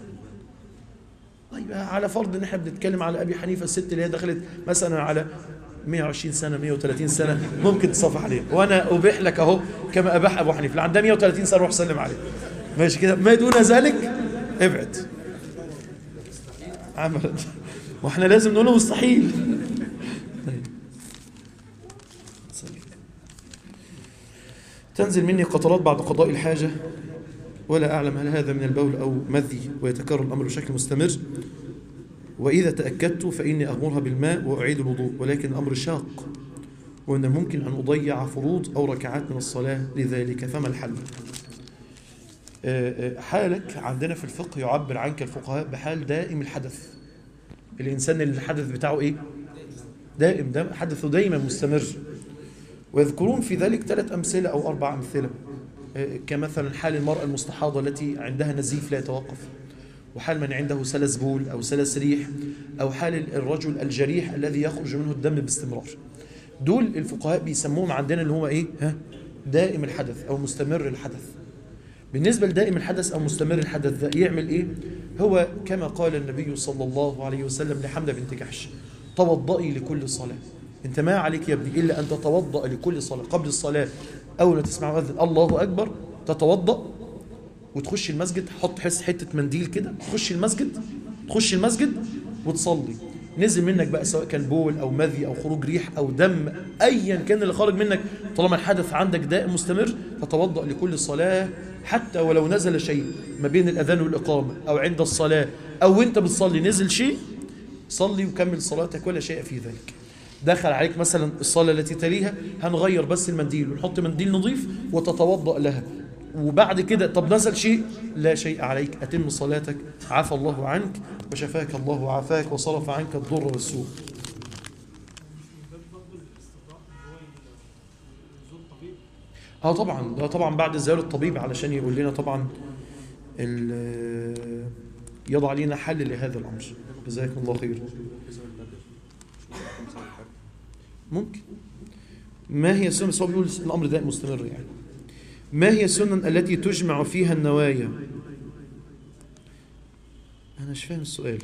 طيب على فرض إن إحنا بنتكلم على أبي حنيفة الست اللي هي دخلت مثلا على 120 سنة 130 سنة ممكن تصافح عليها وأنا أبيح لك أهو كما أباح أبو حنيفة اللي عندها 130 سنة روح سلم عليه ماشي كده ما دون ذلك ابعد عملا واحنا لازم نقوله مستحيل طيب. تنزل مني قطرات بعد قضاء الحاجة ولا أعلم هل هذا من البول أو مذي ويتكرر الأمر بشكل مستمر وإذا تأكدت فإني أغمرها بالماء وأعيد الوضوء ولكن الأمر شاق وأن ممكن أن أضيع فروض أو ركعات من الصلاة لذلك فما الحل آه، آه، حالك عندنا في الفقه يعبر عنك الفقهاء بحال دائم الحدث الإنسان اللي الحدث بتاعه إيه؟ دائم ده حدثه دائما مستمر ويذكرون في ذلك ثلاث أمثلة أو أربع أمثلة آه، كمثلا حال المرأة المستحاضة التي عندها نزيف لا يتوقف وحال من عنده سلس بول أو سلس ريح أو حال الرجل الجريح الذي يخرج منه الدم باستمرار دول الفقهاء بيسموهم عندنا اللي هو إيه؟ ها؟ دائم الحدث أو مستمر الحدث بالنسبة لدائم الحدث أو مستمر الحدث ده يعمل إيه؟ هو كما قال النبي صلى الله عليه وسلم لحمدة بنت جحش توضئي لكل صلاة أنت ما عليك يا ابني إلا أن تتوضأ لكل صلاة قبل الصلاة أول ما تسمع مؤذن الله أكبر تتوضأ وتخش المسجد حط حس حتة منديل كده تخش المسجد تخش المسجد وتصلي نزل منك بقى سواء كان بول أو مذي أو خروج ريح أو دم أيا كان اللي خارج منك طالما الحدث عندك دائم مستمر تتوضأ لكل صلاة حتى ولو نزل شيء ما بين الأذان والإقامة أو عند الصلاة أو وانت بتصلي نزل شيء صلي وكمل صلاتك ولا شيء في ذلك دخل عليك مثلا الصلاة التي تليها هنغير بس المنديل ونحط منديل نظيف وتتوضأ لها وبعد كده طب نزل شيء لا شيء عليك أتم صلاتك عفى الله عنك وشفاك الله وعافاك وصرف عنك الضر والسوء اه طبعا ده طبعا بعد زيارة الطبيب علشان يقول لنا طبعا ال- يضع لنا حل لهذا الأمر جزاكم الله خير ممكن ما هي السنن بس هو بيقول الأمر ده مستمر يعني ما هي السنن التي تجمع فيها النوايا أنا مش فاهم السؤال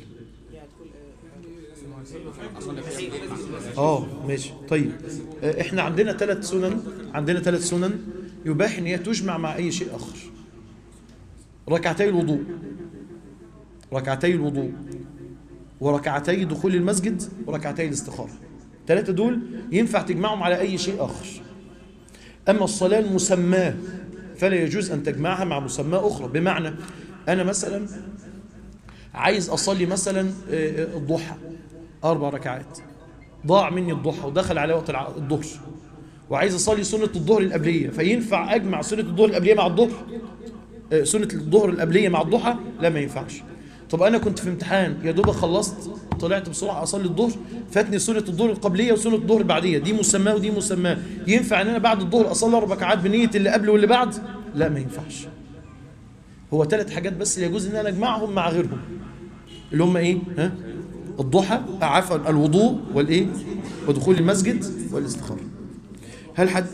اه ماشي طيب آه، احنا عندنا ثلاث سنن عندنا ثلاث سنن يباح ان هي تجمع مع اي شيء اخر ركعتي الوضوء ركعتي الوضوء وركعتي دخول المسجد وركعتي الاستخارة ثلاثة دول ينفع تجمعهم على أي شيء آخر أما الصلاة المسماة فلا يجوز أن تجمعها مع مسماة أخرى بمعنى أنا مثلا عايز أصلي مثلا آه، آه، الضحى أربع ركعات ضاع مني الضحى ودخل على وقت الع- الظهر وعايز أصلي سنة الظهر القبلية فينفع أجمع سنة الظهر القبلية مع الظهر آه، سنة الظهر القبلية مع الضحى لا ما ينفعش طب أنا كنت في امتحان يا دوب خلصت طلعت بسرعة أصلي الظهر فاتني سنة الظهر القبلية وسنة الظهر البعدية دي مسماه ودي مسماه ينفع أن أنا بعد الظهر أصلي أربع ركعات بنية اللي قبل واللي بعد لا ما ينفعش هو ثلاث حاجات بس اللي يجوز ان انا اجمعهم مع غيرهم اللي هم ايه ها الضحى عفوا الوضوء والايه ودخول المسجد والاستخاره هل حد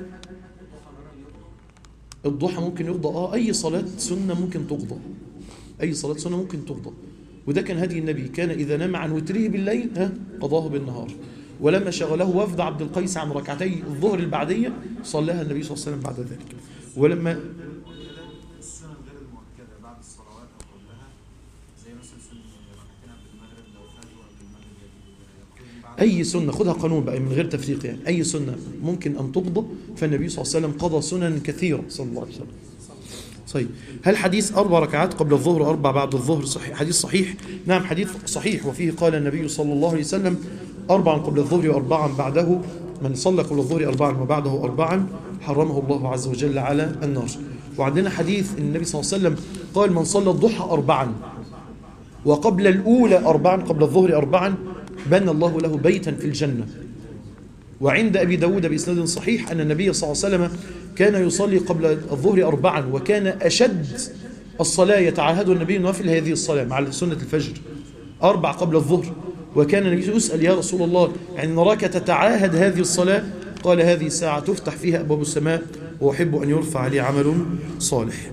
الضحى ممكن يقضى اه اي صلاه سنه ممكن تقضى اي صلاه سنه ممكن تقضى وده كان هدي النبي كان اذا نام عن وتره بالليل ها قضاه بالنهار ولما شغله وفد عبد القيس عن ركعتي الظهر البعديه صلاها النبي صلى الله عليه وسلم بعد ذلك ولما السنن غير المؤكدة بعد الصلوات أو قبلها زي مثلا سنة ركعتين قبل المغرب لو فاتوا قبل المغرب يقولون بعد أي سنة خدها قانون بقى من غير تفريق يعني أي سنة ممكن أن تقضى فالنبي صلى الله عليه وسلم قضى سنن كثيرة صلى الله عليه وسلم طيب هل حديث أربع ركعات قبل الظهر أربع بعد الظهر صحيح حديث صحيح نعم حديث صحيح وفيه قال النبي صلى الله عليه وسلم أربعا قبل الظهر وأربعا بعده من صلى قبل الظهر أربعا وبعده أربعا حرمه الله عز وجل على النار وعندنا حديث النبي صلى الله عليه وسلم قال من صلى الضحى أربعا وقبل الأولى أربعا قبل الظهر أربعا بنى الله له بيتا في الجنة وعند أبي داود بإسناد صحيح أن النبي صلى الله عليه وسلم كان يصلي قبل الظهر أربعا وكان أشد الصلاة يتعاهد النبي النوافل هذه الصلاة مع سنة الفجر أربع قبل الظهر وكان النبي يسأل يا رسول الله يعني نراك تتعاهد هذه الصلاة قال هذه الساعة تفتح فيها أبواب السماء وأحب أن يرفع لي عمل صالح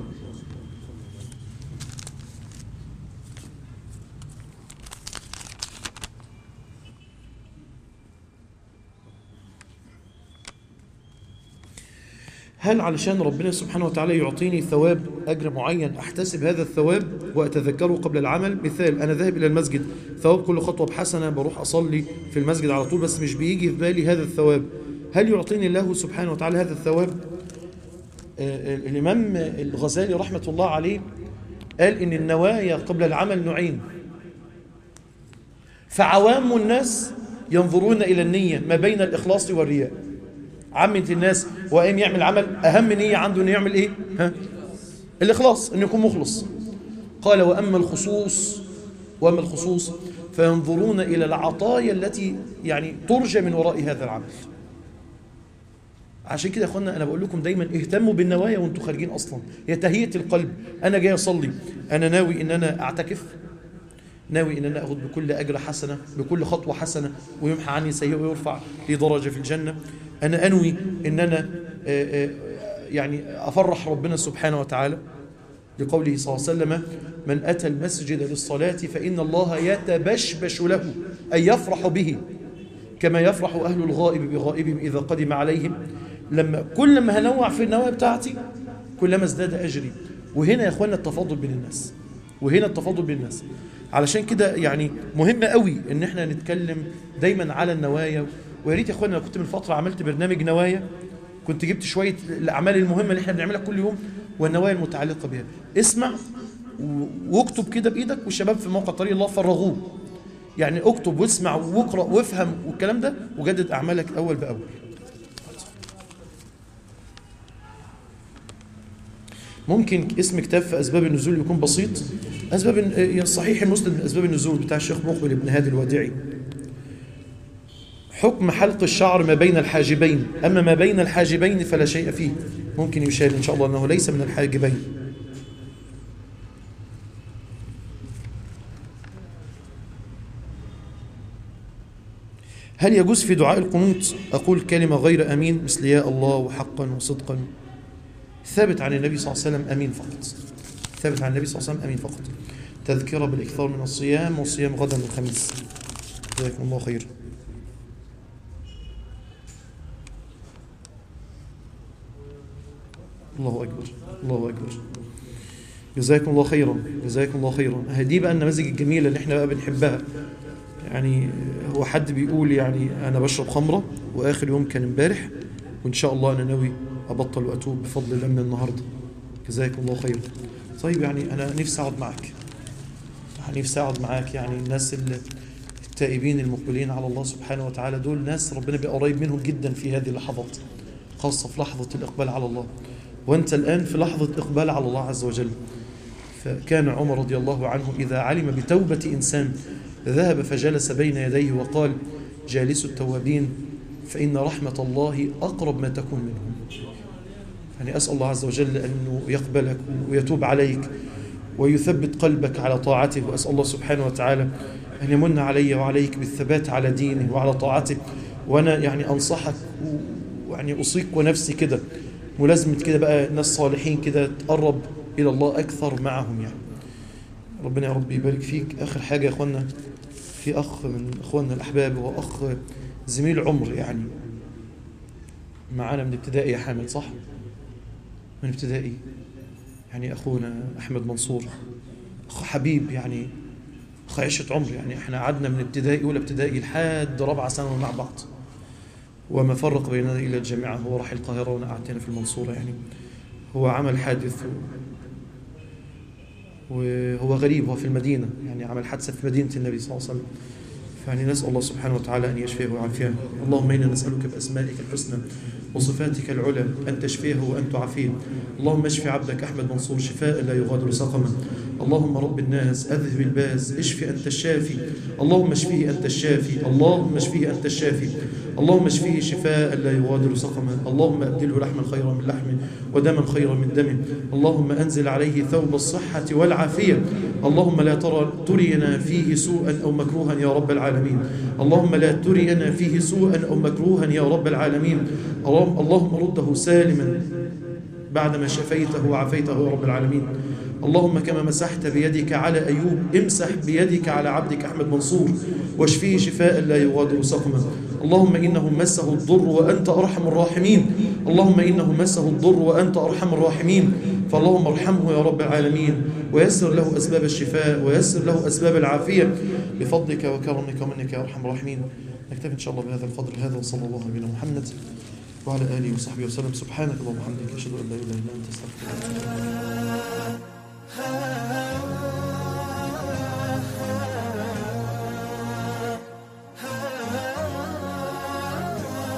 هل علشان ربنا سبحانه وتعالى يعطيني ثواب أجر معين أحتسب هذا الثواب وأتذكره قبل العمل مثال أنا ذاهب إلى المسجد ثواب كل خطوة بحسنة بروح أصلي في المسجد على طول بس مش بيجي في بالي هذا الثواب هل يعطيني الله سبحانه وتعالى هذا الثواب آه، الإمام الغزالي رحمة الله عليه قال إن النوايا قبل العمل نوعين فعوام الناس ينظرون إلى النية ما بين الإخلاص والرياء عامة الناس وقام يعمل عمل أهم نية عنده إنه يعمل إيه؟ ها؟ الإخلاص إنه يكون مخلص قال وأما الخصوص وأما الخصوص فينظرون إلى العطايا التي يعني ترجى من وراء هذا العمل عشان كده يا اخوانا انا بقول لكم دايما اهتموا بالنوايا وانتوا خارجين اصلا هي تهيئه القلب انا جاي اصلي انا ناوي ان انا اعتكف ناوي ان انا اخذ بكل اجر حسنه بكل خطوه حسنه ويمحى عني سيئه ويرفع لي درجه في الجنه انا انوي ان انا آه، آه، يعني افرح ربنا سبحانه وتعالى لقوله صلى الله عليه وسلم من اتى المسجد للصلاه فان الله يتبشبش له اي يفرح به كما يفرح اهل الغائب بغائبهم اذا قدم عليهم لما كل ما هنوع في النوايا بتاعتي كلما ازداد اجري وهنا يا اخوانا التفاضل بين الناس وهنا التفاضل بين الناس علشان كده يعني مهم قوي ان احنا نتكلم دايما على النوايا ويا ريت يا اخوانا انا كنت من فتره عملت برنامج نوايا كنت جبت شويه الاعمال المهمه اللي احنا بنعملها كل يوم والنوايا المتعلقه بها اسمع و- واكتب كده بايدك والشباب في موقع طريق الله فرغوه يعني اكتب واسمع واقرا وافهم والكلام ده وجدد اعمالك اول باول ممكن اسم كتاب في أسباب النزول يكون بسيط أسباب آه، صحيح المسند من أسباب النزول بتاع الشيخ مقبل بن هادي الوداعي حكم حلق الشعر ما بين الحاجبين أما ما بين الحاجبين فلا شيء فيه ممكن يشار إن شاء الله أنه ليس من الحاجبين هل يجوز في دعاء القنوت أقول كلمة غير أمين مثل يا الله وحقا وصدقا ثابت عن النبي صلى الله عليه وسلم أمين فقط ثابت عن النبي صلى الله عليه وسلم أمين فقط تذكرة بالإكثار من الصيام والصيام غدا الخميس جزاكم الله خير الله أكبر الله أكبر جزاكم الله خيرا جزاكم الله خيرا هذه بقى النماذج الجميلة اللي احنا بقى بنحبها يعني هو حد بيقول يعني أنا بشرب خمرة وآخر يوم كان امبارح وإن شاء الله أنا ناوي أبطل وأتوب بفضل الله من النهاردة جزاكم الله خيرا طيب يعني أنا نفسي أقعد معك نفسي أقعد معاك يعني الناس اللي التائبين المقبلين على الله سبحانه وتعالى دول ناس ربنا بيبقى قريب منهم جدا في هذه اللحظات خاصة في لحظة الإقبال على الله وأنت الآن في لحظة إقبال على الله عز وجل فكان عمر رضي الله عنه إذا علم بتوبة إنسان ذهب فجلس بين يديه وقال جالس التوابين فإن رحمة الله أقرب ما تكون منهم يعني أسأل الله عز وجل أنه يقبلك ويتوب عليك ويثبت قلبك على طاعته وأسأل الله سبحانه وتعالى أن يمن علي وعليك بالثبات على دينه وعلى طاعته وأنا يعني أنصحك ويعني أصيك ونفسي كده ملازمة كده بقى ناس صالحين كده تقرب إلى الله أكثر معهم يعني ربنا يا رب يبارك فيك آخر حاجة يا أخوانا في أخ من أخواننا الأحباب هو أخ زميل عمر يعني معانا من ابتدائي يا حامد صح؟ من ابتدائي يعني أخونا أحمد منصور أخ حبيب يعني أخ عشة عمر يعني احنا قعدنا من ابتدائي أولى ابتدائي لحد رابعة ثانوي مع بعض وما فرق بيننا إلى الجامعة هو راح القاهرة وأنا قعدت هنا في المنصورة يعني هو عمل حادث و... وهو غريب هو في المدينة يعني عمل حادثة في مدينة النبي صلى الله عليه وسلم فيعني نسأل الله سبحانه وتعالى أن يشفيه ويعافيه اللهم إنا نسألك بأسمائك الحسنى وصفاتك العلى أن تشفيه وأن تعافيه اللهم اشف عبدك أحمد منصور شفاء لا يغادر سقما اللهم رب الناس أذهب الباس اشف أنت الشافي اللهم اشفيه أنت الشافي اللهم اشفيه أنت الشافي اللهم اشفيه شفاء لا يغادر سقما اللهم أبدله لحما خيرا من لحمه ودما خيرا من دمه اللهم أنزل عليه ثوب الصحة والعافية اللهم لا ترى ترينا فيه سوءا أو مكروها يا رب العالمين اللهم لا ترينا فيه سوءا أو مكروها يا رب العالمين اللهم رده سالما بعدما شفيته وعافيته يا رب العالمين اللهم كما مسحت بيدك على أيوب امسح بيدك على عبدك أحمد منصور واشفيه شفاء لا يغادر سقما اللهم إنه مسه الضر وأنت أرحم الراحمين اللهم إنه مسه الضر وأنت أرحم الراحمين فاللهم ارحمه يا رب العالمين ويسر له أسباب الشفاء ويسر له أسباب العافية بفضلك وكرمك ومنك يا أرحم الراحمين نكتفي إن شاء الله بهذا القدر هذا وصلى الله على محمد وعلى آله وصحبه وسلم سبحانك اللهم وبحمدك أشهد أن لا إله إلا أنت أستغفرك